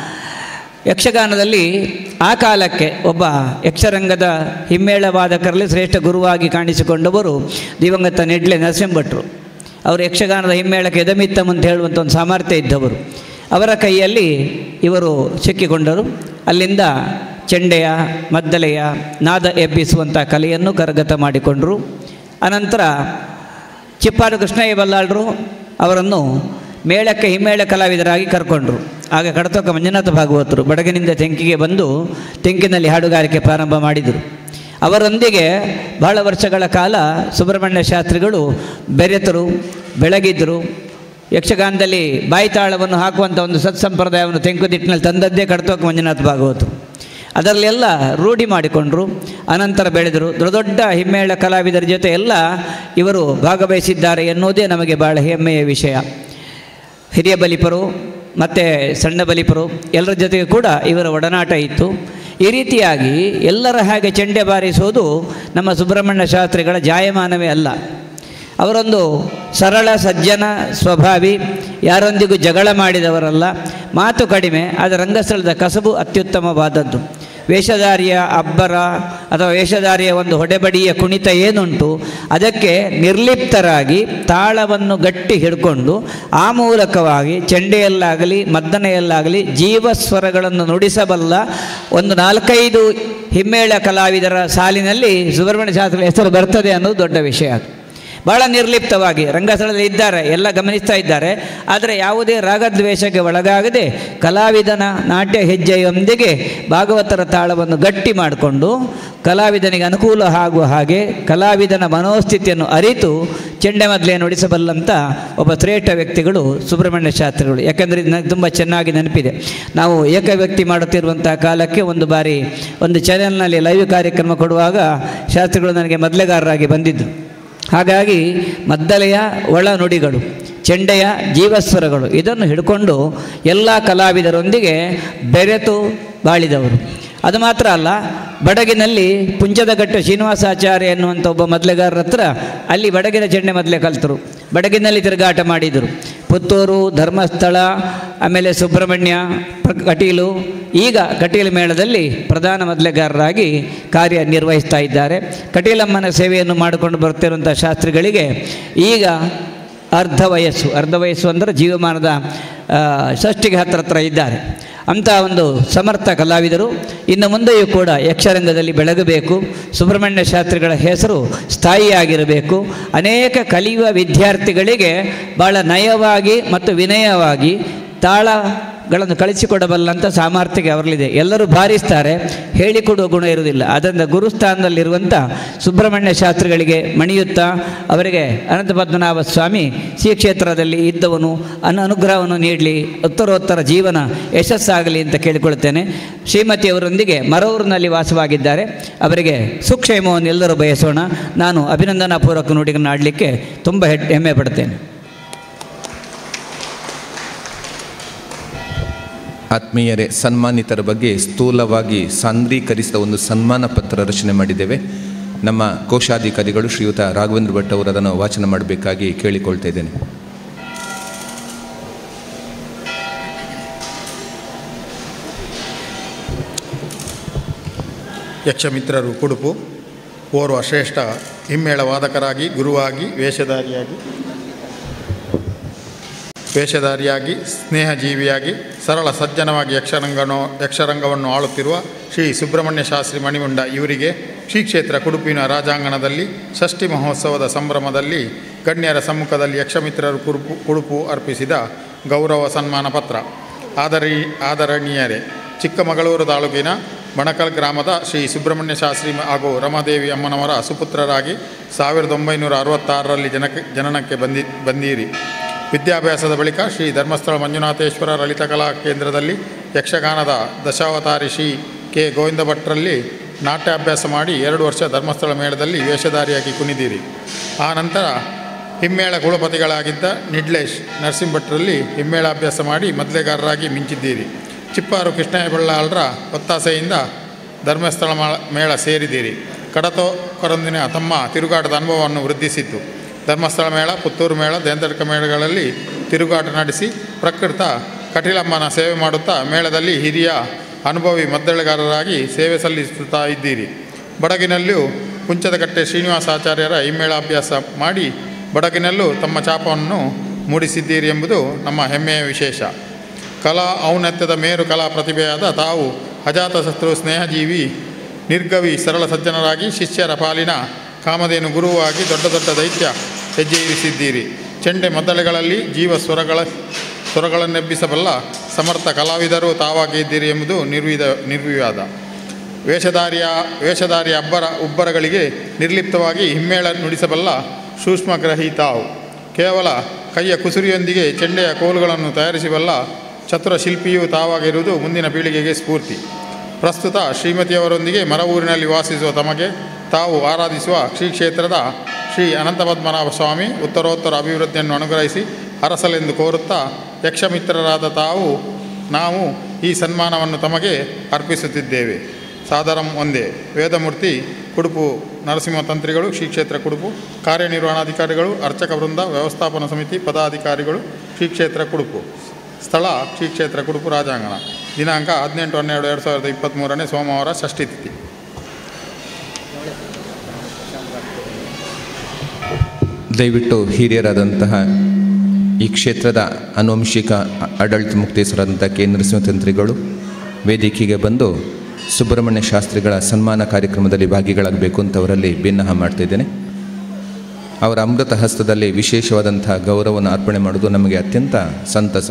ಯಕ್ಷಗಾನದಲ್ಲಿ ಆ ಕಾಲಕ್ಕೆ ಒಬ್ಬ ಯಕ್ಷರಂಗದ ಹಿಮ್ಮೇಳ ವಾದಕರಲ್ಲಿ ಶ್ರೇಷ್ಠ ಗುರುವಾಗಿ ಕಾಣಿಸಿಕೊಂಡವರು ದಿವಂಗತ ನಿಡ್ಲೆ ನರಸಿಂಹಭಟ್ರು ಅವರು ಯಕ್ಷಗಾನದ ಹಿಮ್ಮೇಳಕ್ಕೆ ಎದಮಿತ್ತಮ್ ಅಂತ ಹೇಳುವಂಥ ಒಂದು ಸಾಮರ್ಥ್ಯ ಇದ್ದವರು ಅವರ ಕೈಯಲ್ಲಿ ಇವರು ಸಿಕ್ಕಿಕೊಂಡರು ಅಲ್ಲಿಂದ ಚೆಂಡೆಯ ಮದ್ದಲೆಯ ನಾದ ಎಬ್ಬಿಸುವಂಥ ಕಲೆಯನ್ನು ಕರಗತ ಮಾಡಿಕೊಂಡರು ಅನಂತರ ಚಿಪ್ಪಾರು ಕೃಷ್ಣಯ್ಯ ಬಲ್ಲಾಳರು ಅವರನ್ನು ಮೇಳಕ್ಕೆ ಹಿಮ್ಮೇಳ ಕಲಾವಿದರಾಗಿ ಕರ್ಕೊಂಡ್ರು ಆಗ ಕಡತೋಕ ಮಂಜುನಾಥ ಭಾಗವತರು ಬಡಗಿನಿಂದ ತೆಂಕಿಗೆ ಬಂದು ತೆಂಕಿನಲ್ಲಿ ಹಾಡುಗಾರಿಕೆ ಪ್ರಾರಂಭ ಮಾಡಿದರು ಅವರೊಂದಿಗೆ ಬಹಳ ವರ್ಷಗಳ ಕಾಲ ಸುಬ್ರಹ್ಮಣ್ಯ ಶಾಸ್ತ್ರಿಗಳು ಬೆರೆತರು ಬೆಳಗಿದ್ರು ಯಕ್ಷಗಾನದಲ್ಲಿ ಬಾಯಿತಾಳವನ್ನು ಹಾಕುವಂಥ ಒಂದು ಸತ್ಸಂಪ್ರದಾಯವನ್ನು ತೆಂಕುದಿಟ್ಟಿನಲ್ಲಿ ತಂದದ್ದೇ ಕಡತೋಕ ಮಂಜುನಾಥ ಭಾಗವತರು ಅದರಲ್ಲೆಲ್ಲ ರೂಢಿ ಮಾಡಿಕೊಂಡರು ಅನಂತರ ಬೆಳೆದರು ದೊಡ್ಡ ದೊಡ್ಡ ಹಿಮ್ಮೇಳ ಕಲಾವಿದರ ಜೊತೆ ಎಲ್ಲ ಇವರು ಭಾಗವಹಿಸಿದ್ದಾರೆ ಎನ್ನುವುದೇ ನಮಗೆ ಭಾಳ ಹೆಮ್ಮೆಯ ವಿಷಯ ಹಿರಿಯ ಬಲಿಪರು ಮತ್ತು ಸಣ್ಣ ಬಲಿಪರು ಎಲ್ಲರ ಜೊತೆಗೆ ಕೂಡ ಇವರ ಒಡನಾಟ ಇತ್ತು ಈ ರೀತಿಯಾಗಿ ಎಲ್ಲರ ಹಾಗೆ ಚೆಂಡೆ ಬಾರಿಸುವುದು ನಮ್ಮ ಸುಬ್ರಹ್ಮಣ್ಯ ಶಾಸ್ತ್ರಿಗಳ ಜಾಯಮಾನವೇ ಅಲ್ಲ ಅವರೊಂದು ಸರಳ ಸಜ್ಜನ ಸ್ವಭಾವಿ ಯಾರೊಂದಿಗೂ ಜಗಳ ಮಾಡಿದವರಲ್ಲ ಮಾತು ಕಡಿಮೆ ಆದರೆ ರಂಗಸ್ಥಳದ ಕಸಬು ಅತ್ಯುತ್ತಮವಾದದ್ದು ವೇಷಧಾರಿಯ ಅಬ್ಬರ ಅಥವಾ ವೇಷಧಾರಿಯ ಒಂದು ಹೊಡೆಬಡಿಯ ಕುಣಿತ ಏನುಂಟು ಅದಕ್ಕೆ ನಿರ್ಲಿಪ್ತರಾಗಿ ತಾಳವನ್ನು ಗಟ್ಟಿ ಹಿಡ್ಕೊಂಡು ಆ ಮೂಲಕವಾಗಿ ಚೆಂಡೆಯಲ್ಲಾಗಲಿ ಮದ್ದನೆಯಲ್ಲಾಗಲಿ ಜೀವಸ್ವರಗಳನ್ನು ನುಡಿಸಬಲ್ಲ ಒಂದು ನಾಲ್ಕೈದು ಹಿಮ್ಮೇಳ ಕಲಾವಿದರ ಸಾಲಿನಲ್ಲಿ ಸುಬ್ರಹ್ಮಣ್ಯ ಶಾಸ್ತ್ರಿಗಳ ಹೆಸರು ಬರ್ತದೆ ಅನ್ನೋದು ದೊಡ್ಡ ವಿಷಯ ಅದು ಭಾಳ ನಿರ್ಲಿಪ್ತವಾಗಿ ರಂಗಸ್ಥಳದಲ್ಲಿ ಇದ್ದಾರೆ ಎಲ್ಲ ಗಮನಿಸ್ತಾ ಇದ್ದಾರೆ ಆದರೆ ಯಾವುದೇ ರಾಗದ್ವೇಷಕ್ಕೆ ಒಳಗಾಗದೆ ಕಲಾವಿದನ ನಾಟ್ಯ ಹೆಜ್ಜೆಯೊಂದಿಗೆ ಭಾಗವತರ ತಾಳವನ್ನು ಗಟ್ಟಿ ಮಾಡಿಕೊಂಡು ಕಲಾವಿದನಿಗೆ ಅನುಕೂಲ ಆಗುವ ಹಾಗೆ ಕಲಾವಿದನ ಮನೋಸ್ಥಿತಿಯನ್ನು ಅರಿತು ಚೆಂಡೆಮದ್ಲೆ ನುಡಿಸಬಲ್ಲಂಥ ಒಬ್ಬ ಶ್ರೇಷ್ಠ ವ್ಯಕ್ತಿಗಳು ಸುಬ್ರಹ್ಮಣ್ಯ ಶಾಸ್ತ್ರಿಗಳು ಯಾಕಂದರೆ ಇದು ನನಗೆ ತುಂಬ ಚೆನ್ನಾಗಿ ನೆನಪಿದೆ ನಾವು ಏಕ ವ್ಯಕ್ತಿ ಮಾಡುತ್ತಿರುವಂಥ ಕಾಲಕ್ಕೆ ಒಂದು ಬಾರಿ ಒಂದು ಚಾನೆಲ್ನಲ್ಲಿ ಲೈವ್ ಕಾರ್ಯಕ್ರಮ ಕೊಡುವಾಗ ಶಾಸ್ತ್ರಿಗಳು ನನಗೆ ಮೊದಲೆಗಾರರಾಗಿ ಬಂದಿದ್ದರು ಹಾಗಾಗಿ ಮದ್ದಲೆಯ ಒಳ ನುಡಿಗಳು ಚೆಂಡೆಯ ಜೀವಸ್ವರಗಳು ಇದನ್ನು ಹಿಡ್ಕೊಂಡು ಎಲ್ಲ ಕಲಾವಿದರೊಂದಿಗೆ ಬೆರೆತು ಬಾಳಿದವರು ಅದು ಮಾತ್ರ ಅಲ್ಲ ಬಡಗಿನಲ್ಲಿ ಪುಂಚದಗಟ್ಟು ಶ್ರೀನಿವಾಸಾಚಾರ್ಯ ಎನ್ನುವಂಥ ಒಬ್ಬ ಮೊದಲೆಗಾರರ ಹತ್ರ ಅಲ್ಲಿ ಬಡಗಿನ ಚೆಂಡೆ ಮೊದಲೇ ಕಲ್ತರು ಬಡಗಿನಲ್ಲಿ ತಿರುಗಾಟ ಮಾಡಿದರು ಪುತ್ತೂರು ಧರ್ಮಸ್ಥಳ ಆಮೇಲೆ ಸುಬ್ರಹ್ಮಣ್ಯ ಪ್ರ ಕಟೀಲು ಈಗ ಕಟೀಲು ಮೇಳದಲ್ಲಿ ಪ್ರಧಾನ ಮೊದಲೆಗಾರರಾಗಿ ಕಾರ್ಯನಿರ್ವಹಿಸ್ತಾ ಇದ್ದಾರೆ ಕಟೀಲಮ್ಮನ ಸೇವೆಯನ್ನು ಮಾಡಿಕೊಂಡು ಬರ್ತಿರುವಂಥ ಶಾಸ್ತ್ರಿಗಳಿಗೆ ಈಗ ಅರ್ಧ ವಯಸ್ಸು ಅರ್ಧ ವಯಸ್ಸು ಅಂದರೆ ಜೀವಮಾನದ ಆ, ಷಷ್ಟಿಗೆ ಹತ್ರ ಹತ್ರ ಇದ್ದಾರೆ ಅಂಥ ಒಂದು ಸಮರ್ಥ ಕಲಾವಿದರು ಇನ್ನು ಮುಂದೆಯೂ ಕೂಡ ಯಕ್ಷರಂಗದಲ್ಲಿ ಬೆಳಗಬೇಕು ಸುಬ್ರಹ್ಮಣ್ಯ ಶಾಸ್ತ್ರಿಗಳ ಹೆಸರು ಸ್ಥಾಯಿಯಾಗಿರಬೇಕು ಅನೇಕ ಕಲಿಯುವ ವಿದ್ಯಾರ್ಥಿಗಳಿಗೆ ಭಾಳ ನಯವಾಗಿ ಮತ್ತು ವಿನಯವಾಗಿ ತಾಳಗಳನ್ನು ಕಳಿಸಿಕೊಡಬಲ್ಲಂಥ ಸಾಮರ್ಥ್ಯ ಅವರಲ್ಲಿದೆ ಎಲ್ಲರೂ ಬಾರಿಸ್ತಾರೆ ಹೇಳಿಕೊಡುವ ಗುಣ ಇರುವುದಿಲ್ಲ ಆದ್ದರಿಂದ ಗುರುಸ್ಥಾನದಲ್ಲಿರುವಂಥ ಸುಬ್ರಹ್ಮಣ್ಯ ಶಾಸ್ತ್ರಿಗಳಿಗೆ ಮಣಿಯುತ್ತಾ ಅವರಿಗೆ ಅನಂತ ಪದ್ಮನಾಭ ಸ್ವಾಮಿ ಶ್ರೀ ಕ್ಷೇತ್ರದಲ್ಲಿ ಇದ್ದವನು ಅನ್ನ ಅನುಗ್ರಹವನ್ನು ನೀಡಲಿ ಉತ್ತರೋತ್ತರ ಜೀವನ ಯಶಸ್ಸಾಗಲಿ ಅಂತ ಕೇಳಿಕೊಳ್ತೇನೆ ಶ್ರೀಮತಿಯವರೊಂದಿಗೆ ಮರೂರಿನಲ್ಲಿ ವಾಸವಾಗಿದ್ದಾರೆ ಅವರಿಗೆ ಸುಕ್ಷೇಮವನ್ನು ಎಲ್ಲರೂ ಬಯಸೋಣ ನಾನು ಅಭಿನಂದನಾಪೂರ್ವಕ ನುಡಿಗಳನ್ನು ಆಡಲಿಕ್ಕೆ ತುಂಬ ಹೆಡ್ ಹೆಮ್ಮೆ ಪಡ್ತೇನೆ ಆತ್ಮೀಯರೇ ಸನ್ಮಾನಿತರ ಬಗ್ಗೆ ಸ್ಥೂಲವಾಗಿ ಸಾಂದ್ರೀಕರಿಸಿದ ಒಂದು ಸನ್ಮಾನ ಪತ್ರ ರಚನೆ ಮಾಡಿದ್ದೇವೆ ನಮ್ಮ ಕೋಶಾಧಿಕಾರಿಗಳು ಶ್ರೀಯುತ ರಾಘವೇಂದ್ರ ಭಟ್ ಅವರು ಅದನ್ನು ವಾಚನ ಮಾಡಬೇಕಾಗಿ ಕೇಳಿಕೊಳ್ತಾ ಇದ್ದೇನೆ ಯಕ್ಷಮಿತ್ರರು ಕುಡುಪು ಓರ್ವ ಶ್ರೇಷ್ಠ ಹಿಮ್ಮೇಳ ವಾದಕರಾಗಿ ಗುರುವಾಗಿ ವೇಷಧಾರಿಯಾಗಿ ವೇಷಧಾರಿಯಾಗಿ ಸ್ನೇಹಜೀವಿಯಾಗಿ ಸರಳ ಸಜ್ಜನವಾಗಿ ಯಕ್ಷರಂಗನೋ ಯಕ್ಷರಂಗವನ್ನು ಆಳುತ್ತಿರುವ ಶ್ರೀ ಸುಬ್ರಹ್ಮಣ್ಯ ಶಾಸ್ತ್ರಿ ಮಣಿಮುಂಡ ಇವರಿಗೆ ಶ್ರೀ ಕ್ಷೇತ್ರ ಕುಡುಪಿನ ರಾಜಾಂಗಣದಲ್ಲಿ ಷಷ್ಠಿ ಮಹೋತ್ಸವದ ಸಂಭ್ರಮದಲ್ಲಿ ಗಣ್ಯರ ಸಮ್ಮುಖದಲ್ಲಿ ಯಕ್ಷಮಿತ್ರರು ಕುರುಪು ಕುಡುಪು ಅರ್ಪಿಸಿದ ಗೌರವ ಸನ್ಮಾನ ಪತ್ರ ಆದರಿ ಆದರಣೀಯರೇ ಚಿಕ್ಕಮಗಳೂರು ತಾಲೂಕಿನ ಬಣಕಲ್ ಗ್ರಾಮದ ಶ್ರೀ ಸುಬ್ರಹ್ಮಣ್ಯ ಶಾಸ್ತ್ರಿ ಹಾಗೂ ರಮಾದೇವಿ ಅಮ್ಮನವರ ಸುಪುತ್ರರಾಗಿ ಸಾವಿರದ ಒಂಬೈನೂರ ಅರವತ್ತಾರರಲ್ಲಿ ಜನಕ್ಕೆ ಜನನಕ್ಕೆ ಬಂದಿ ಬಂದೀರಿ ವಿದ್ಯಾಭ್ಯಾಸದ ಬಳಿಕ ಶ್ರೀ ಧರ್ಮಸ್ಥಳ ಮಂಜುನಾಥೇಶ್ವರ ಲಲಿತ ಕಲಾ ಕೇಂದ್ರದಲ್ಲಿ ಯಕ್ಷಗಾನದ ದಶಾವತಾರಿ ಶ್ರೀ ಕೆ ಗೋವಿಂದ ಭಟ್ರಲ್ಲಿ ನಾಟ್ಯಾಭ್ಯಾಸ ಮಾಡಿ ಎರಡು ವರ್ಷ ಧರ್ಮಸ್ಥಳ ಮೇಳದಲ್ಲಿ ವೇಷಧಾರಿಯಾಗಿ ಕುಣಿದಿರಿ ಆ ನಂತರ ಹಿಮ್ಮೇಳ ಕುಲಪತಿಗಳಾಗಿದ್ದ ನಿಡ್ಲೇಶ್ ನರಸಿಂಭಟ್ರಲ್ಲಿ ಹಿಮ್ಮೇಳಾಭ್ಯಾಸ ಮಾಡಿ ಮೊದಲೆಗಾರರಾಗಿ ಮಿಂಚಿದ್ದೀರಿ ಚಿಪ್ಪಾರು ಕೃಷ್ಣಯ್ಯ ಬಳ್ಳಾಳರ ಒತ್ತಾಸೆಯಿಂದ ಧರ್ಮಸ್ಥಳ ಮಾ- ಮೇಳ ಸೇರಿದ್ದೀರಿ ಕಡತೋಕರೊಂದಿನ ತಮ್ಮ ತಿರುಗಾಟದ ಅನುಭವವನ್ನು ವೃದ್ಧಿಸಿತ್ತು ಧರ್ಮಸ್ಥಳ ಮೇಳ ಪುತ್ತೂರು ಮೇಳ ದೇಂತಡ್ಕ ಮೇಳಗಳಲ್ಲಿ ತಿರುಗಾಟ ನಡೆಸಿ ಪ್ರಕೃತ ಕಟೀಲಮ್ಮನ ಸೇವೆ ಮಾಡುತ್ತಾ ಮೇಳದಲ್ಲಿ ಹಿರಿಯ ಅನುಭವಿ ಮದ್ದಳೆಗಾರರಾಗಿ ಸೇವೆ ಸಲ್ಲಿಸುತ್ತಾ ಇದ್ದೀರಿ ಬಡಗಿನಲ್ಲೂ ಕುಂಚದಕಟ್ಟೆ ಶ್ರೀನಿವಾಸಾಚಾರ್ಯರ ಹಿಮ್ಮೇಳಾಭ್ಯಾಸ ಮಾಡಿ ಬಡಗಿನಲ್ಲೂ ತಮ್ಮ ಚಾಪವನ್ನು ಮೂಡಿಸಿದ್ದೀರಿ ಎಂಬುದು ನಮ್ಮ ಹೆಮ್ಮೆಯ ವಿಶೇಷ ಕಲಾ ಔನ್ನತ್ಯದ ಮೇರು ಕಲಾ ಪ್ರತಿಭೆಯಾದ ತಾವು ಅಜಾತಶತ್ರು ಸ್ನೇಹಜೀವಿ ನಿರ್ಗವಿ ಸರಳ ಸಜ್ಜನರಾಗಿ ಶಿಷ್ಯರ ಪಾಲಿನ ಕಾಮಧೇನು ಗುರುವಾಗಿ ದೊಡ್ಡ ದೊಡ್ಡ ದೈತ್ಯ ಹೆಜ್ಜೆ ಇರಿಸಿದ್ದೀರಿ ಚೆಂಡೆ ಮದ್ದಳೆಗಳಲ್ಲಿ ಜೀವ ಸ್ವರಗಳ ಸ್ವರಗಳನ್ನೆಬ್ಬಿಸಬಲ್ಲ ಸಮರ್ಥ ಕಲಾವಿದರು ತಾವಾಗಿದ್ದೀರಿ ಎಂಬುದು ನಿರ್ವಿದ ನಿರ್ವಿವಾದ ವೇಷಧಾರಿಯ ವೇಷಧಾರಿಯ ಅಬ್ಬರ ಉಬ್ಬರಗಳಿಗೆ ನಿರ್ಲಿಪ್ತವಾಗಿ ಹಿಮ್ಮೇಳ ನುಡಿಸಬಲ್ಲ ಸೂಕ್ಷ್ಮಗ್ರಹಿ ತಾವು ಕೇವಲ ಕೈಯ ಕುಸುರಿಯೊಂದಿಗೆ ಚೆಂಡೆಯ ಕೋಲುಗಳನ್ನು ತಯಾರಿಸಬಲ್ಲ ಚತುರ ಶಿಲ್ಪಿಯೂ ತಾವಾಗಿರುವುದು ಮುಂದಿನ ಪೀಳಿಗೆಗೆ ಸ್ಫೂರ್ತಿ ಪ್ರಸ್ತುತ ಶ್ರೀಮತಿಯವರೊಂದಿಗೆ ಮರವೂರಿನಲ್ಲಿ ವಾಸಿಸುವ ತಮಗೆ ತಾವು ಆರಾಧಿಸುವ ಶ್ರೀ ಕ್ಷೇತ್ರದ ಶ್ರೀ ಅನಂತಪದ್ಮನಾಭ ಸ್ವಾಮಿ ಉತ್ತರೋತ್ತರ ಅಭಿವೃದ್ಧಿಯನ್ನು ಅನುಗ್ರಹಿಸಿ ಹರಸಲೆಂದು ಕೋರುತ್ತಾ ಯಕ್ಷಮಿತ್ರರಾದ ತಾವು ನಾವು ಈ ಸನ್ಮಾನವನ್ನು ತಮಗೆ ಅರ್ಪಿಸುತ್ತಿದ್ದೇವೆ ಸಾದರಂ ಒಂದೇ ವೇದಮೂರ್ತಿ ಕುಡುಪು ನರಸಿಂಹ ತಂತ್ರಿಗಳು ಶ್ರೀ ಕ್ಷೇತ್ರ ಕುಡುಪು ಕಾರ್ಯನಿರ್ವಹಣಾಧಿಕಾರಿಗಳು ಅರ್ಚಕ ವೃಂದ ವ್ಯವಸ್ಥಾಪನಾ ಸಮಿತಿ ಪದಾಧಿಕಾರಿಗಳು ಶ್ರೀ ಕ್ಷೇತ್ರ ಕುಡುಪು ಸ್ಥಳ ಶ್ರೀ ಕ್ಷೇತ್ರ ಕುಡುಪು ರಾಜಾಂಗಣ ದಿನಾಂಕ ಹದಿನೆಂಟು ಹನ್ನೆರಡು ಎರಡು ಸಾವಿರದ ಇಪ್ಪತ್ತ್ಮೂರನೇ ಸೋಮವಾರ ಷಷ್ಠಿ ತಿಥಿ ದಯವಿಟ್ಟು ಹಿರಿಯರಾದಂತಹ ಈ ಕ್ಷೇತ್ರದ ಆನುವಂಶಿಕ ಆಡಳಿತ ಮುಕ್ತೇಶ್ವರಾದಂಥ ಕೆ ನರಸಿಂಹತಂತ್ರಿಗಳು ವೇದಿಕೆಗೆ ಬಂದು ಸುಬ್ರಹ್ಮಣ್ಯ ಶಾಸ್ತ್ರಿಗಳ ಸನ್ಮಾನ ಕಾರ್ಯಕ್ರಮದಲ್ಲಿ ಭಾಗಿಗಳಾಗಬೇಕು ಅಂತ ಅವರಲ್ಲಿ ಭಿನ್ನಹ ಮಾಡ್ತಿದ್ದೇನೆ ಅವರ ಅಮೃತ ಹಸ್ತದಲ್ಲಿ ವಿಶೇಷವಾದಂಥ ಗೌರವವನ್ನು ಅರ್ಪಣೆ ಮಾಡೋದು ನಮಗೆ ಅತ್ಯಂತ ಸಂತಸ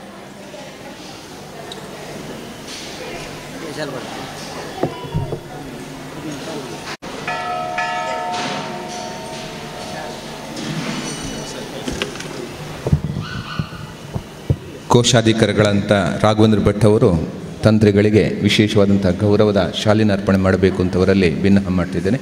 ಕೋಶಾಧಿಕಾರಿಗಳಂತ ರಾಘವೇಂದ್ರ ಭಟ್ ಅವರು ತಂತ್ರಿಗಳಿಗೆ ವಿಶೇಷವಾದಂಥ ಗೌರವದ ಶಾಲಿನ ಅರ್ಪಣೆ ಮಾಡಬೇಕು ಅಂತವರಲ್ಲಿ ಭಿನ್ನಹ ಮಾಡ್ತಿದ್ದೇನೆ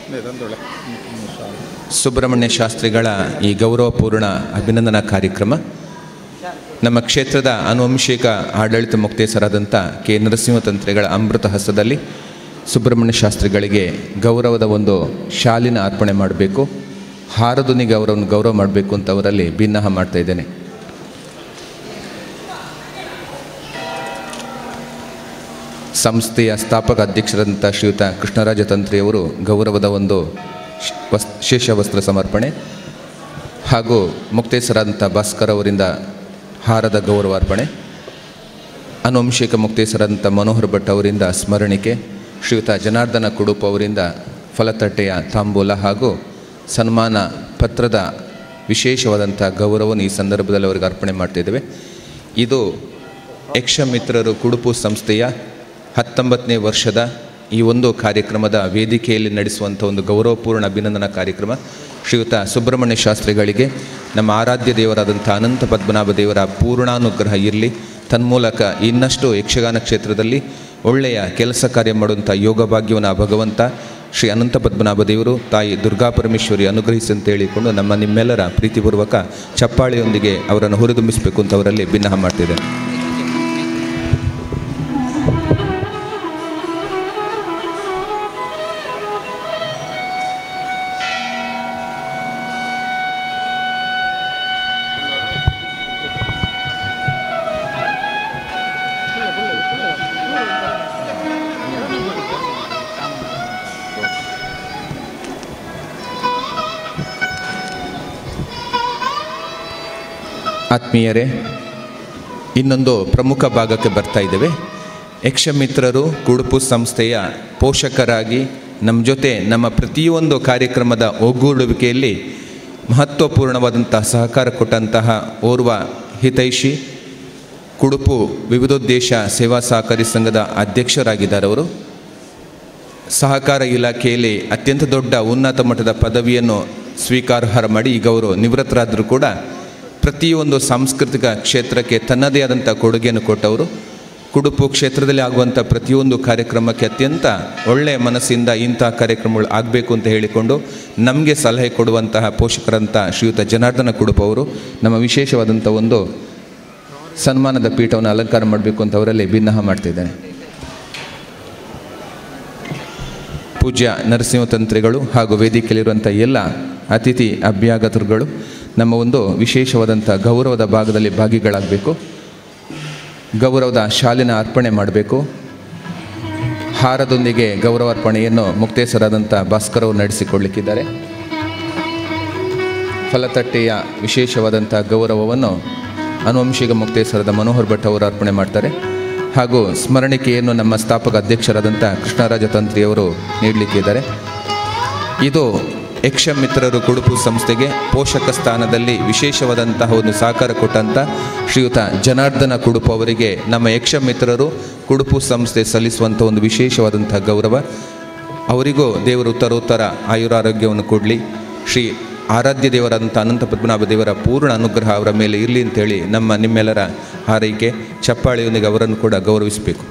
ಸುಬ್ರಹ್ಮಣ್ಯ ಶಾಸ್ತ್ರಿಗಳ ಈ ಗೌರವಪೂರ್ಣ ಅಭಿನಂದನಾ ಕಾರ್ಯಕ್ರಮ ನಮ್ಮ ಕ್ಷೇತ್ರದ ಆನುವಂಶಿಕ ಆಡಳಿತ ಮುಕ್ತೇಸರಾದಂಥ ಕೆ ನರಸಿಂಹ ತಂತ್ರಿಗಳ ಅಮೃತ ಹಸ್ತದಲ್ಲಿ ಸುಬ್ರಹ್ಮಣ್ಯ ಶಾಸ್ತ್ರಿಗಳಿಗೆ ಗೌರವದ ಒಂದು ಶಾಲಿನ ಅರ್ಪಣೆ ಮಾಡಬೇಕು ಹಾರದುನಿಗೆ ಅವರನ್ನು ಗೌರವ ಮಾಡಬೇಕು ಅಂತ ಅವರಲ್ಲಿ ಭಿನ್ನಹ ಮಾಡ್ತಾ ಇದ್ದೇನೆ ಸಂಸ್ಥೆಯ ಸ್ಥಾಪಕ ಅಧ್ಯಕ್ಷರಾದಂಥ ಶ್ರೀಯುತ ಕೃಷ್ಣರಾಜ ತಂತ್ರಿಯವರು ಗೌರವದ ಒಂದು ಶ್- ವಸ್ ಶೇಷ ವಸ್ತ್ರ ಸಮರ್ಪಣೆ ಹಾಗೂ ಮುಕ್ತೇಸರಾದಂಥ ಭಾಸ್ಕರ್ ಅವರಿಂದ ಹಾರದ ಗೌರವ ಅರ್ಪಣೆ ಅನುವಂಶಿಕ ಮುಕ್ತೇಸರಾದಂಥ ಮನೋಹರ್ ಭಟ್ ಅವರಿಂದ ಸ್ಮರಣಿಕೆ ಶ್ರೀಯುತ ಜನಾರ್ದನ ಕುಡುಪ್ ಅವರಿಂದ ಫಲತಟ್ಟೆಯ ತಾಂಬೂಲ ಹಾಗೂ ಸನ್ಮಾನ ಪತ್ರದ ವಿಶೇಷವಾದಂಥ ಗೌರವವನ್ನು ಈ ಸಂದರ್ಭದಲ್ಲಿ ಅವರಿಗೆ ಅರ್ಪಣೆ ಮಾಡ್ತಿದ್ದೇವೆ ಇದು ಯಕ್ಷ ಮಿತ್ರರು ಕುಡುಪು ಸಂಸ್ಥೆಯ ಹತ್ತೊಂಬತ್ತನೇ ವರ್ಷದ ಈ ಒಂದು ಕಾರ್ಯಕ್ರಮದ ವೇದಿಕೆಯಲ್ಲಿ ನಡೆಸುವಂಥ ಒಂದು ಗೌರವಪೂರ್ಣ ಅಭಿನಂದನಾ ಕಾರ್ಯಕ್ರಮ ಶ್ರೀಯುತ ಸುಬ್ರಹ್ಮಣ್ಯ ಶಾಸ್ತ್ರಿಗಳಿಗೆ ನಮ್ಮ ಆರಾಧ್ಯ ದೇವರಾದಂಥ ಅನಂತ ಪದ್ಮನಾಭ ದೇವರ ಪೂರ್ಣಾನುಗ್ರಹ ಇರಲಿ ತನ್ಮೂಲಕ ಇನ್ನಷ್ಟು ಯಕ್ಷಗಾನ ಕ್ಷೇತ್ರದಲ್ಲಿ ಒಳ್ಳೆಯ ಕೆಲಸ ಕಾರ್ಯ ಮಾಡುವಂಥ ಯೋಗ ಭಾಗ್ಯವನ್ನು ಆ ಭಗವಂತ ಶ್ರೀ ಅನಂತ ಪದ್ಮನಾಭ ದೇವರು ತಾಯಿ ದುರ್ಗಾ ಪರಮೇಶ್ವರಿ ಅನುಗ್ರಹಿಸಿ ಅಂತ ಹೇಳಿಕೊಂಡು ನಮ್ಮ ನಿಮ್ಮೆಲ್ಲರ ಪ್ರೀತಿಪೂರ್ವಕ ಚಪ್ಪಾಳೆಯೊಂದಿಗೆ ಅವರನ್ನು ಹುರಿದುಂಬಿಸಬೇಕು ಅಂತ ಅವರಲ್ಲಿ ಭಿನ್ನಹ ಮಾಡ್ತಿದೆ ಆತ್ಮೀಯರೇ ಇನ್ನೊಂದು ಪ್ರಮುಖ ಭಾಗಕ್ಕೆ ಬರ್ತಾ ಇದ್ದೇವೆ ಯಕ್ಷಮಿತ್ರರು ಕುಡುಪು ಸಂಸ್ಥೆಯ ಪೋಷಕರಾಗಿ ನಮ್ಮ ಜೊತೆ ನಮ್ಮ ಪ್ರತಿಯೊಂದು ಕಾರ್ಯಕ್ರಮದ ಒಗ್ಗೂಡುವಿಕೆಯಲ್ಲಿ ಮಹತ್ವಪೂರ್ಣವಾದಂತಹ ಸಹಕಾರ ಕೊಟ್ಟಂತಹ ಓರ್ವ ಹಿತೈಷಿ ಕುಡುಪು ವಿವಿಧೋದ್ದೇಶ ಸೇವಾ ಸಹಕಾರಿ ಸಂಘದ ಅಧ್ಯಕ್ಷರಾಗಿದ್ದಾರೆ ಅವರು ಸಹಕಾರ ಇಲಾಖೆಯಲ್ಲಿ ಅತ್ಯಂತ ದೊಡ್ಡ ಉನ್ನತ ಮಟ್ಟದ ಪದವಿಯನ್ನು ಸ್ವೀಕಾರ ಮಾಡಿ ಈಗ ಅವರು ನಿವೃತ್ತರಾದರೂ ಕೂಡ ಪ್ರತಿಯೊಂದು ಸಾಂಸ್ಕೃತಿಕ ಕ್ಷೇತ್ರಕ್ಕೆ ತನ್ನದೇ ಆದಂಥ ಕೊಡುಗೆಯನ್ನು ಕೊಟ್ಟವರು ಕುಡುಪು ಕ್ಷೇತ್ರದಲ್ಲಿ ಆಗುವಂಥ ಪ್ರತಿಯೊಂದು ಕಾರ್ಯಕ್ರಮಕ್ಕೆ ಅತ್ಯಂತ ಒಳ್ಳೆಯ ಮನಸ್ಸಿಂದ ಇಂಥ ಕಾರ್ಯಕ್ರಮಗಳು ಆಗಬೇಕು ಅಂತ ಹೇಳಿಕೊಂಡು ನಮಗೆ ಸಲಹೆ ಕೊಡುವಂತಹ ಪೋಷಕರಂಥ ಶ್ರೀಯುತ ಜನಾರ್ದನ ಕುಡುಪು ಅವರು ನಮ್ಮ ವಿಶೇಷವಾದಂಥ ಒಂದು ಸನ್ಮಾನದ ಪೀಠವನ್ನು ಅಲಂಕಾರ ಮಾಡಬೇಕು ಅಂತ ಅವರಲ್ಲಿ ಭಿನ್ನಹ ಮಾಡ್ತಿದ್ದೇನೆ ಪೂಜ್ಯ ನರಸಿಂಹ ತಂತ್ರಿಗಳು ಹಾಗೂ ವೇದಿಕೆಯಲ್ಲಿರುವಂಥ ಎಲ್ಲ ಅತಿಥಿ ಅಭ್ಯಾಗತರುಗಳು ನಮ್ಮ ಒಂದು ವಿಶೇಷವಾದಂಥ ಗೌರವದ ಭಾಗದಲ್ಲಿ ಭಾಗಿಗಳಾಗಬೇಕು ಗೌರವದ ಶಾಲಿನ ಅರ್ಪಣೆ ಮಾಡಬೇಕು ಹಾರದೊಂದಿಗೆ ಗೌರವ ಅರ್ಪಣೆಯನ್ನು ಮುಕ್ತೇಸರಾದಂಥ ಭಾಸ್ಕರ್ ಅವರು ನಡೆಸಿಕೊಡ್ಲಿಕ್ಕಿದ್ದಾರೆ ಫಲತಟ್ಟೆಯ ವಿಶೇಷವಾದಂಥ ಗೌರವವನ್ನು ಅನುವಂಶಿಕ ಮುಕ್ತೇಸರದ ಮನೋಹರ್ ಭಟ್ ಅವರು ಅರ್ಪಣೆ ಮಾಡ್ತಾರೆ ಹಾಗೂ ಸ್ಮರಣಿಕೆಯನ್ನು ನಮ್ಮ ಸ್ಥಾಪಕ ಅಧ್ಯಕ್ಷರಾದಂಥ ಕೃಷ್ಣರಾಜ ತಂತ್ರಿಯವರು ನೀಡಲಿಕ್ಕಿದ್ದಾರೆ ಇದು ಯಕ್ಷ ಮಿತ್ರರು ಕುಡುಪು ಸಂಸ್ಥೆಗೆ ಪೋಷಕ ಸ್ಥಾನದಲ್ಲಿ ವಿಶೇಷವಾದಂತಹ ಒಂದು ಸಹಕಾರ ಕೊಟ್ಟಂಥ ಶ್ರೀಯುತ ಜನಾರ್ದನ ಕುಡುಪು ಅವರಿಗೆ ನಮ್ಮ ಯಕ್ಷ ಮಿತ್ರರು ಕುಡುಪು ಸಂಸ್ಥೆ ಸಲ್ಲಿಸುವಂಥ ಒಂದು ವಿಶೇಷವಾದಂಥ ಗೌರವ ಅವರಿಗೂ ದೇವರು ಉತ್ತರೋತ್ತರ ಆಯುರಾರೋಗ್ಯವನ್ನು ಕೊಡಲಿ ಶ್ರೀ ಆರಾಧ್ಯ ದೇವರಾದಂಥ ಅನಂತ ಪದ್ಮನಾಭ ದೇವರ ಪೂರ್ಣ ಅನುಗ್ರಹ ಅವರ ಮೇಲೆ ಇರಲಿ ಅಂತೇಳಿ ನಮ್ಮ ನಿಮ್ಮೆಲ್ಲರ ಹಾರೈಕೆ ಚಪ್ಪಾಳೆಯೊಂದಿಗೆ ಅವರನ್ನು ಕೂಡ ಗೌರವಿಸಬೇಕು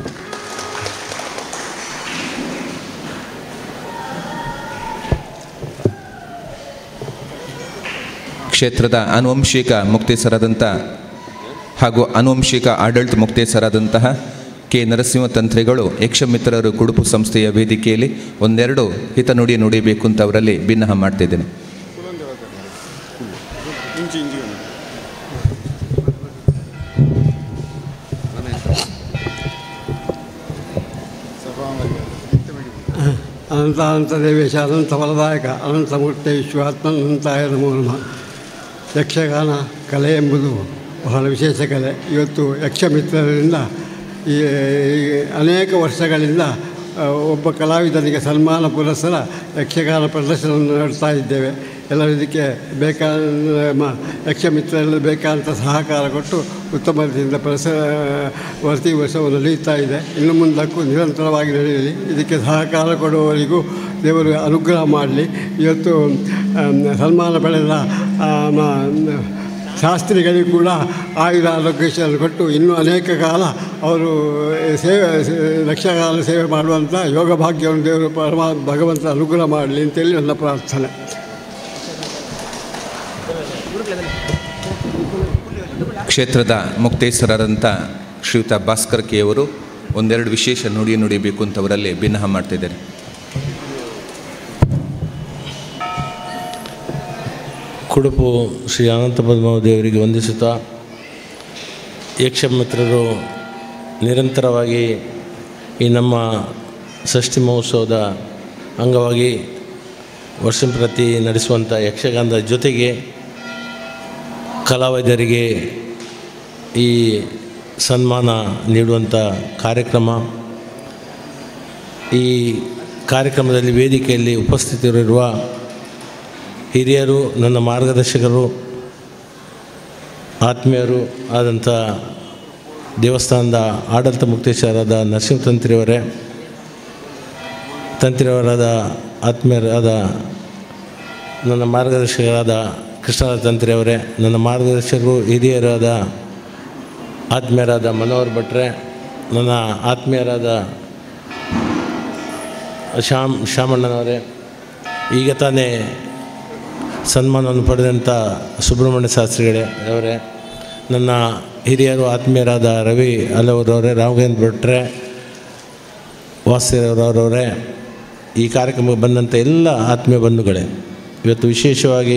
ಕ್ಷೇತ್ರದ ಆನುವಂಶಿಕ ಮುಕ್ತೇಸರಾದಂಥ ಹಾಗೂ ಆನುವಂಶಿಕ ಆಡಳಿತ ಮುಕ್ತೇಸರಾದಂತಹ ಕೆ ನರಸಿಂಹ ತಂತ್ರಿಗಳು ಯಕ್ಷಮಿತ್ರರು ಕುಡುಪು ಸಂಸ್ಥೆಯ ವೇದಿಕೆಯಲ್ಲಿ ಒಂದೆರಡು ಹಿತನುಡಿ ನುಡಿಬೇಕು ಅಂತ ಅವರಲ್ಲಿ ಭಿನ್ನಹ ಮಾಡ್ತಿದ್ದೇನೆ ಅನಂತ ಅನಂತ ದೇವೇಶ ಅನಂತ ಫಲದಾಯಕ ಅನಂತಮೂರ್ತಿ ವಿಶ್ವಾತ್ಮನಂತಾಯ ನಮೋ ನಮಃ ಯಕ್ಷಗಾನ ಕಲೆ ಎಂಬುದು ಬಹಳ ವಿಶೇಷ ಕಲೆ ಇವತ್ತು ಯಕ್ಷಮಿತ್ರರಿಂದ ಈ ಈ ಅನೇಕ ವರ್ಷಗಳಿಂದ ಆ, ಒಬ್ಬ ಕಲಾವಿದನಿಗೆ ಸನ್ಮಾನ ಪುರಸ್ಸರ ಯಕ್ಷಗಾನ ಪ್ರದರ್ಶನವನ್ನು ನಡೆಸ್ತಾ ಇದ್ದೇವೆ ಎಲ್ಲರೂ ಇದಕ್ಕೆ ಬೇಕಾದ ಮ- ಯಕ್ಷ ಮಿತ್ರರೆಲ್ಲ ಬೇಕಾದಂಥ ಸಹಕಾರ ಕೊಟ್ಟು ಉತ್ತಮ ರೀತಿಯಿಂದ ಪ್ರಸ ಪ್ರತಿ ವರ್ಷವು ನಡೆಯುತ್ತಾ ಇದೆ ಇನ್ನು ಮುಂದಕ್ಕೂ ನಿರಂತರವಾಗಿ ನಡೆಯಲಿ ಇದಕ್ಕೆ ಸಹಕಾರ ಕೊಡುವವರಿಗೂ ದೇವರು ಅನುಗ್ರಹ ಮಾಡಲಿ ಇವತ್ತು ಆಮ್, ಸನ್ಮಾನ ಪಡೆದ ಆ, ಮ- ಶಾಸ್ತ್ರಿಗಳಿಗೂ ಕೂಡ ಆಯುಧ ಆರೋಗ್ಯವನ್ನು ಕೊಟ್ಟು ಇನ್ನೂ ಅನೇಕ ಕಾಲ ಅವರು ಸೇವೆ ರಕ್ಷಾಕಾಲ ಸೇವೆ ಮಾಡುವಂಥ ಯೋಗ ಭಾಗ್ಯವನ್ನು ದೇವರು ಪರಮಾ ಭಗವಂತ ಅನುಗ್ರಹ ಮಾಡಲಿ ಅಂತೇಳಿ ನನ್ನ ಪ್ರಾರ್ಥನೆ ಕ್ಷೇತ್ರದ ಮುಕ್ತೇಶ್ವರರಂಥ ಶ್ರೀಯುತ ಭಾಸ್ಕರ್ ಕೆ ಅವರು ಒಂದೆರಡು ವಿಶೇಷ ನುಡಿ ನುಡಿಬೇಕು ಅಂತ ಅವರಲ್ಲಿ ಭಿನ್ನಹ ಮಾಡ್ತಿದ್ದಾರೆ ಕುಡುಪು ಶ್ರೀ ಅನಂತ ಪದ್ಮಾವತಿಯವರಿಗೆ ವಂದಿಸುತ್ತಾ ಯಕ್ಷಮಿತ್ರರು ನಿರಂತರವಾಗಿ ಈ ನಮ್ಮ ಷಷ್ಠಿ ಮಹೋತ್ಸವದ ಅಂಗವಾಗಿ ವರ್ಷ ಪ್ರತಿ ನಡೆಸುವಂಥ ಯಕ್ಷಗಾನದ ಜೊತೆಗೆ ಕಲಾವಿದರಿಗೆ ಈ ಸನ್ಮಾನ ನೀಡುವಂಥ ಕಾರ್ಯಕ್ರಮ ಈ ಕಾರ್ಯಕ್ರಮದಲ್ಲಿ ವೇದಿಕೆಯಲ್ಲಿ ಉಪಸ್ಥಿತರಿರುವ ಹಿರಿಯರು ನನ್ನ ಮಾರ್ಗದರ್ಶಕರು ಆತ್ಮೀಯರು ಆದಂಥ ದೇವಸ್ಥಾನದ ಆಡಳಿತ ಮುಕ್ತೇಶ್ವರಾದ ನರಸಿಂಹ ತಂತ್ರಿಯವರೇ ತಂತ್ರಿಯವರಾದ ಆತ್ಮೀಯರಾದ ನನ್ನ ಮಾರ್ಗದರ್ಶಕರಾದ ಕೃಷ್ಣರಾಜ ತಂತ್ರಿಯವರೇ ನನ್ನ ಮಾರ್ಗದರ್ಶಕರು ಹಿರಿಯರಾದ ಆತ್ಮೀಯರಾದ ಮನೋಹರ್ ಭಟ್ರೆ ನನ್ನ ಆತ್ಮೀಯರಾದ ಶ್ಯಾಮ್ ಶ್ಯಾಮಣ್ಣನವರೇ ಈಗ ತಾನೇ ಸನ್ಮಾನವನ್ನು ಪಡೆದಂಥ ಸುಬ್ರಹ್ಮಣ್ಯ ಶಾಸ್ತ್ರಿಗಳೇ ಅವರೇ ನನ್ನ ಹಿರಿಯರು ಆತ್ಮೀಯರಾದ ರವಿ ಅಲವರವರೇ ರಾಘವೇಂದ್ರ ಭಟ್ರೆ ವಾಸ್ಯರವರವರೇ ಈ ಕಾರ್ಯಕ್ರಮಕ್ಕೆ ಬಂದಂಥ ಎಲ್ಲ ಆತ್ಮೀಯ ಬಂಧುಗಳೇ ಇವತ್ತು ವಿಶೇಷವಾಗಿ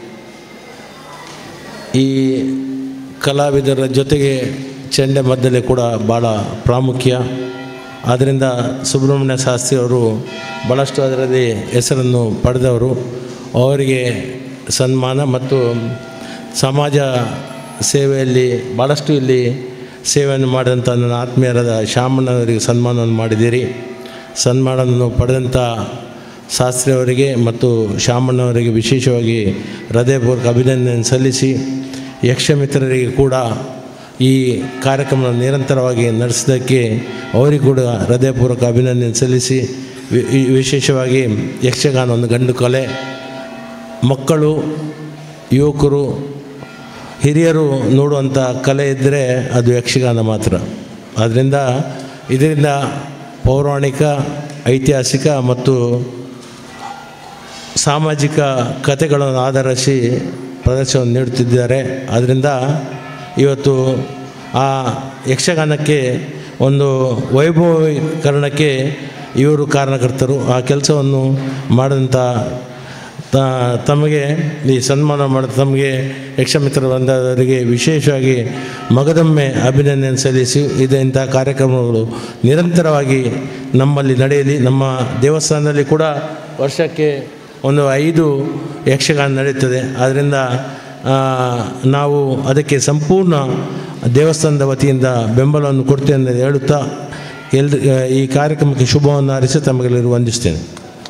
ಈ ಕಲಾವಿದರ ಜೊತೆಗೆ ಚೆಂಡೆ ಮದ್ದಲೆ ಕೂಡ ಭಾಳ ಪ್ರಾಮುಖ್ಯ ಆದ್ದರಿಂದ ಸುಬ್ರಹ್ಮಣ್ಯ ಶಾಸ್ತ್ರಿ ಅವರು ಭಾಳಷ್ಟು ಅದರಲ್ಲಿ ಹೆಸರನ್ನು ಪಡೆದವರು ಅವರಿಗೆ ಸನ್ಮಾನ ಮತ್ತು ಸಮಾಜ ಸೇವೆಯಲ್ಲಿ ಭಾಳಷ್ಟು ಇಲ್ಲಿ ಸೇವೆಯನ್ನು ಮಾಡಿದಂಥ ನನ್ನ ಆತ್ಮೀಯರಾದ ಶಾಮಣ್ಣವರಿಗೆ ಸನ್ಮಾನವನ್ನು ಮಾಡಿದ್ದೀರಿ ಸನ್ಮಾನವನ್ನು ಪಡೆದಂಥ ಶಾಸ್ತ್ರಿ ಅವರಿಗೆ ಮತ್ತು ಶಾಮಣ್ಣವರಿಗೆ ವಿಶೇಷವಾಗಿ ಹೃದಯಪೂರ್ವಕ ಅಭಿನಂದನೆ ಸಲ್ಲಿಸಿ ಯಕ್ಷಮಿತ್ರರಿಗೆ ಕೂಡ ಈ ಕಾರ್ಯಕ್ರಮ ನಿರಂತರವಾಗಿ ನಡೆಸಿದ್ದಕ್ಕೆ ಅವರಿಗೂ ಕೂಡ ಹೃದಯಪೂರ್ವಕ ಅಭಿನಂದನೆ ಸಲ್ಲಿಸಿ ವಿ- ವಿ- ವಿಶೇಷವಾಗಿ ಯಕ್ಷಗಾನ ಒಂದು ಗಂಡು ಕಲೆ ಮಕ್ಕಳು ಯುವಕರು ಹಿರಿಯರು ನೋಡುವಂಥ ಕಲೆ ಇದ್ದರೆ ಅದು ಯಕ್ಷಗಾನ ಮಾತ್ರ ಆದ್ದರಿಂದ ಇದರಿಂದ ಪೌರಾಣಿಕ ಐತಿಹಾಸಿಕ ಮತ್ತು ಸಾಮಾಜಿಕ ಕಥೆಗಳನ್ನು ಆಧರಿಸಿ ಪ್ರದರ್ಶನವನ್ನು ನೀಡುತ್ತಿದ್ದಾರೆ ಆದ್ದರಿಂದ ಇವತ್ತು ಆ ಯಕ್ಷಗಾನಕ್ಕೆ ಒಂದು ವೈಭವೀಕರಣಕ್ಕೆ ಇವರು ಕಾರಣಕರ್ತರು ಆ ಕೆಲಸವನ್ನು ಮಾಡಿದಂಥ ತ ತಮಗೆ ಈ ಸನ್ಮಾನ ಮಾಡಿದ ತಮಗೆ ಯಕ್ಷಮಿತ್ರ ಬಂದವರಿಗೆ ವಿಶೇಷವಾಗಿ ಮಗದೊಮ್ಮೆ ಅಭಿನಂದನೆ ಸಲ್ಲಿಸಿ ಇದು ಇಂಥ ಕಾರ್ಯಕ್ರಮಗಳು ನಿರಂತರವಾಗಿ ನಮ್ಮಲ್ಲಿ ನಡೆಯಲಿ ನಮ್ಮ ದೇವಸ್ಥಾನದಲ್ಲಿ ಕೂಡ ವರ್ಷಕ್ಕೆ ಒಂದು ಐದು ಯಕ್ಷಗಾನ ನಡೆಯುತ್ತದೆ ಆದ್ದರಿಂದ ಆ, ನಾವು ಅದಕ್ಕೆ ಸಂಪೂರ್ಣ ದೇವಸ್ಥಾನದ ವತಿಯಿಂದ ಬೆಂಬಲವನ್ನು ಕೊಡ್ತೇವೆ ಅಂತ ಹೇಳುತ್ತಾ ಎಲ್ರ ಈ ಕಾರ್ಯಕ್ರಮಕ್ಕೆ ಶುಭವನ್ನು ಹಾರೈಸಿ ತಮಗೆಲ್ಲರೂ ವಂದಿಸ್ತೇನೆ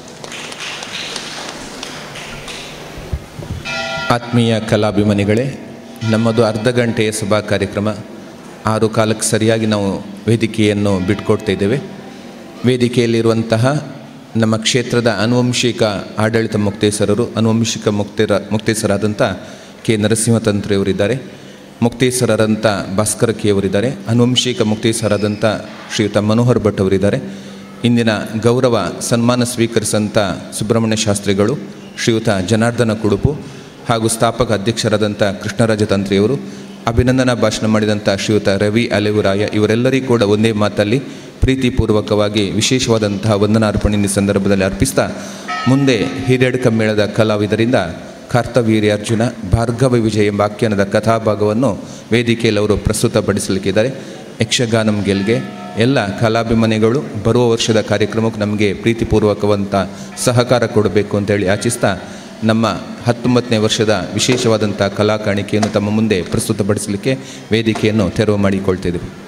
ಆತ್ಮೀಯ ಕಲಾಭಿಮಾನಿಗಳೇ ನಮ್ಮದು ಅರ್ಧ ಗಂಟೆಯ ಸಭಾ ಕಾರ್ಯಕ್ರಮ ಆರು ಕಾಲಕ್ಕೆ ಸರಿಯಾಗಿ ನಾವು ವೇದಿಕೆಯನ್ನು ಬಿಟ್ಕೊಡ್ತಾ ಇದ್ದೇವೆ ವೇದಿಕೆಯಲ್ಲಿರುವಂತಹ ನಮ್ಮ ಕ್ಷೇತ್ರದ ಆನುವಂಶಿಕ ಆಡಳಿತ ಮುಕ್ತೇಶ್ವರರು ಆನುವಂಶಿಕ ಮುಕ್ತೇರ ಮುಕ್ತೇಶ್ವರಾದಂಥ ಕೆ ನರಸಿಂಹತಂತ್ರಿಯವರಿದ್ದಾರೆ ಮುಕ್ತೇಶ್ವರರಂಥ ಭಾಸ್ಕರ ಕೆ ಅವರಿದ್ದಾರೆ ಆನುವಂಶಿಕ ಮುಕ್ತೇಶ್ವರಾದಂಥ ಶ್ರೀಯುತ ಮನೋಹರ್ ಭಟ್ ಅವರಿದ್ದಾರೆ ಇಂದಿನ ಗೌರವ ಸನ್ಮಾನ ಸ್ವೀಕರಿಸಂಥ ಸುಬ್ರಹ್ಮಣ್ಯ ಶಾಸ್ತ್ರಿಗಳು ಶ್ರೀಯುತ ಜನಾರ್ದನ ಕುಡುಪು ಹಾಗೂ ಸ್ಥಾಪಕ ಅಧ್ಯಕ್ಷರಾದಂಥ ಕೃಷ್ಣರಾಜ ತಂತ್ರಿಯವರು ಅಭಿನಂದನಾ ಭಾಷಣ ಮಾಡಿದಂಥ ಶ್ರೀಯುತ ರವಿ ಅಲೆವುರಾಯ ಇವರೆಲ್ಲರಿಗೂ ಕೂಡ ಒಂದೇ ಮಾತಲ್ಲಿ ಪ್ರೀತಿಪೂರ್ವಕವಾಗಿ ವಿಶೇಷವಾದಂತಹ ವಂದನಾರ್ಪಣೆ ಈ ಸಂದರ್ಭದಲ್ಲಿ ಅರ್ಪಿಸ್ತಾ ಮುಂದೆ ಹಿರೇಡ್ಕ ಮೇಳದ ಕಲಾವಿದರಿಂದ ಕರ್ತವೀರ್ಯಾರ್ಜುನ ಭಾರ್ಗವ ವಿಜಯ ಎಂಬ ಆಖ್ಯಾನದ ಕಥಾಭಾಗವನ್ನು ವೇದಿಕೆಯಲ್ಲಿ ಅವರು ಪ್ರಸ್ತುತಪಡಿಸಲಿಕ್ಕಿದ್ದಾರೆ ಯಕ್ಷಗಾನಂ ಗೆಲ್ಗೆ ಎಲ್ಲ ಕಲಾಭಿಮಾನಿಗಳು ಬರುವ ವರ್ಷದ ಕಾರ್ಯಕ್ರಮಕ್ಕೆ ನಮಗೆ ಪ್ರೀತಿಪೂರ್ವಕವಂತ ಸಹಕಾರ ಕೊಡಬೇಕು ಅಂತೇಳಿ ಯಾಚಿಸ್ತಾ ನಮ್ಮ ಹತ್ತೊಂಬತ್ತನೇ ವರ್ಷದ ವಿಶೇಷವಾದಂಥ ಕಲಾ ಕಾಣಿಕೆಯನ್ನು ತಮ್ಮ ಮುಂದೆ ಪ್ರಸ್ತುತಪಡಿಸಲಿಕ್ಕೆ ವೇದಿಕೆಯನ್ನು ತೆರವು ಮಾಡಿಕೊಳ್ತಿದ್ದೀವಿ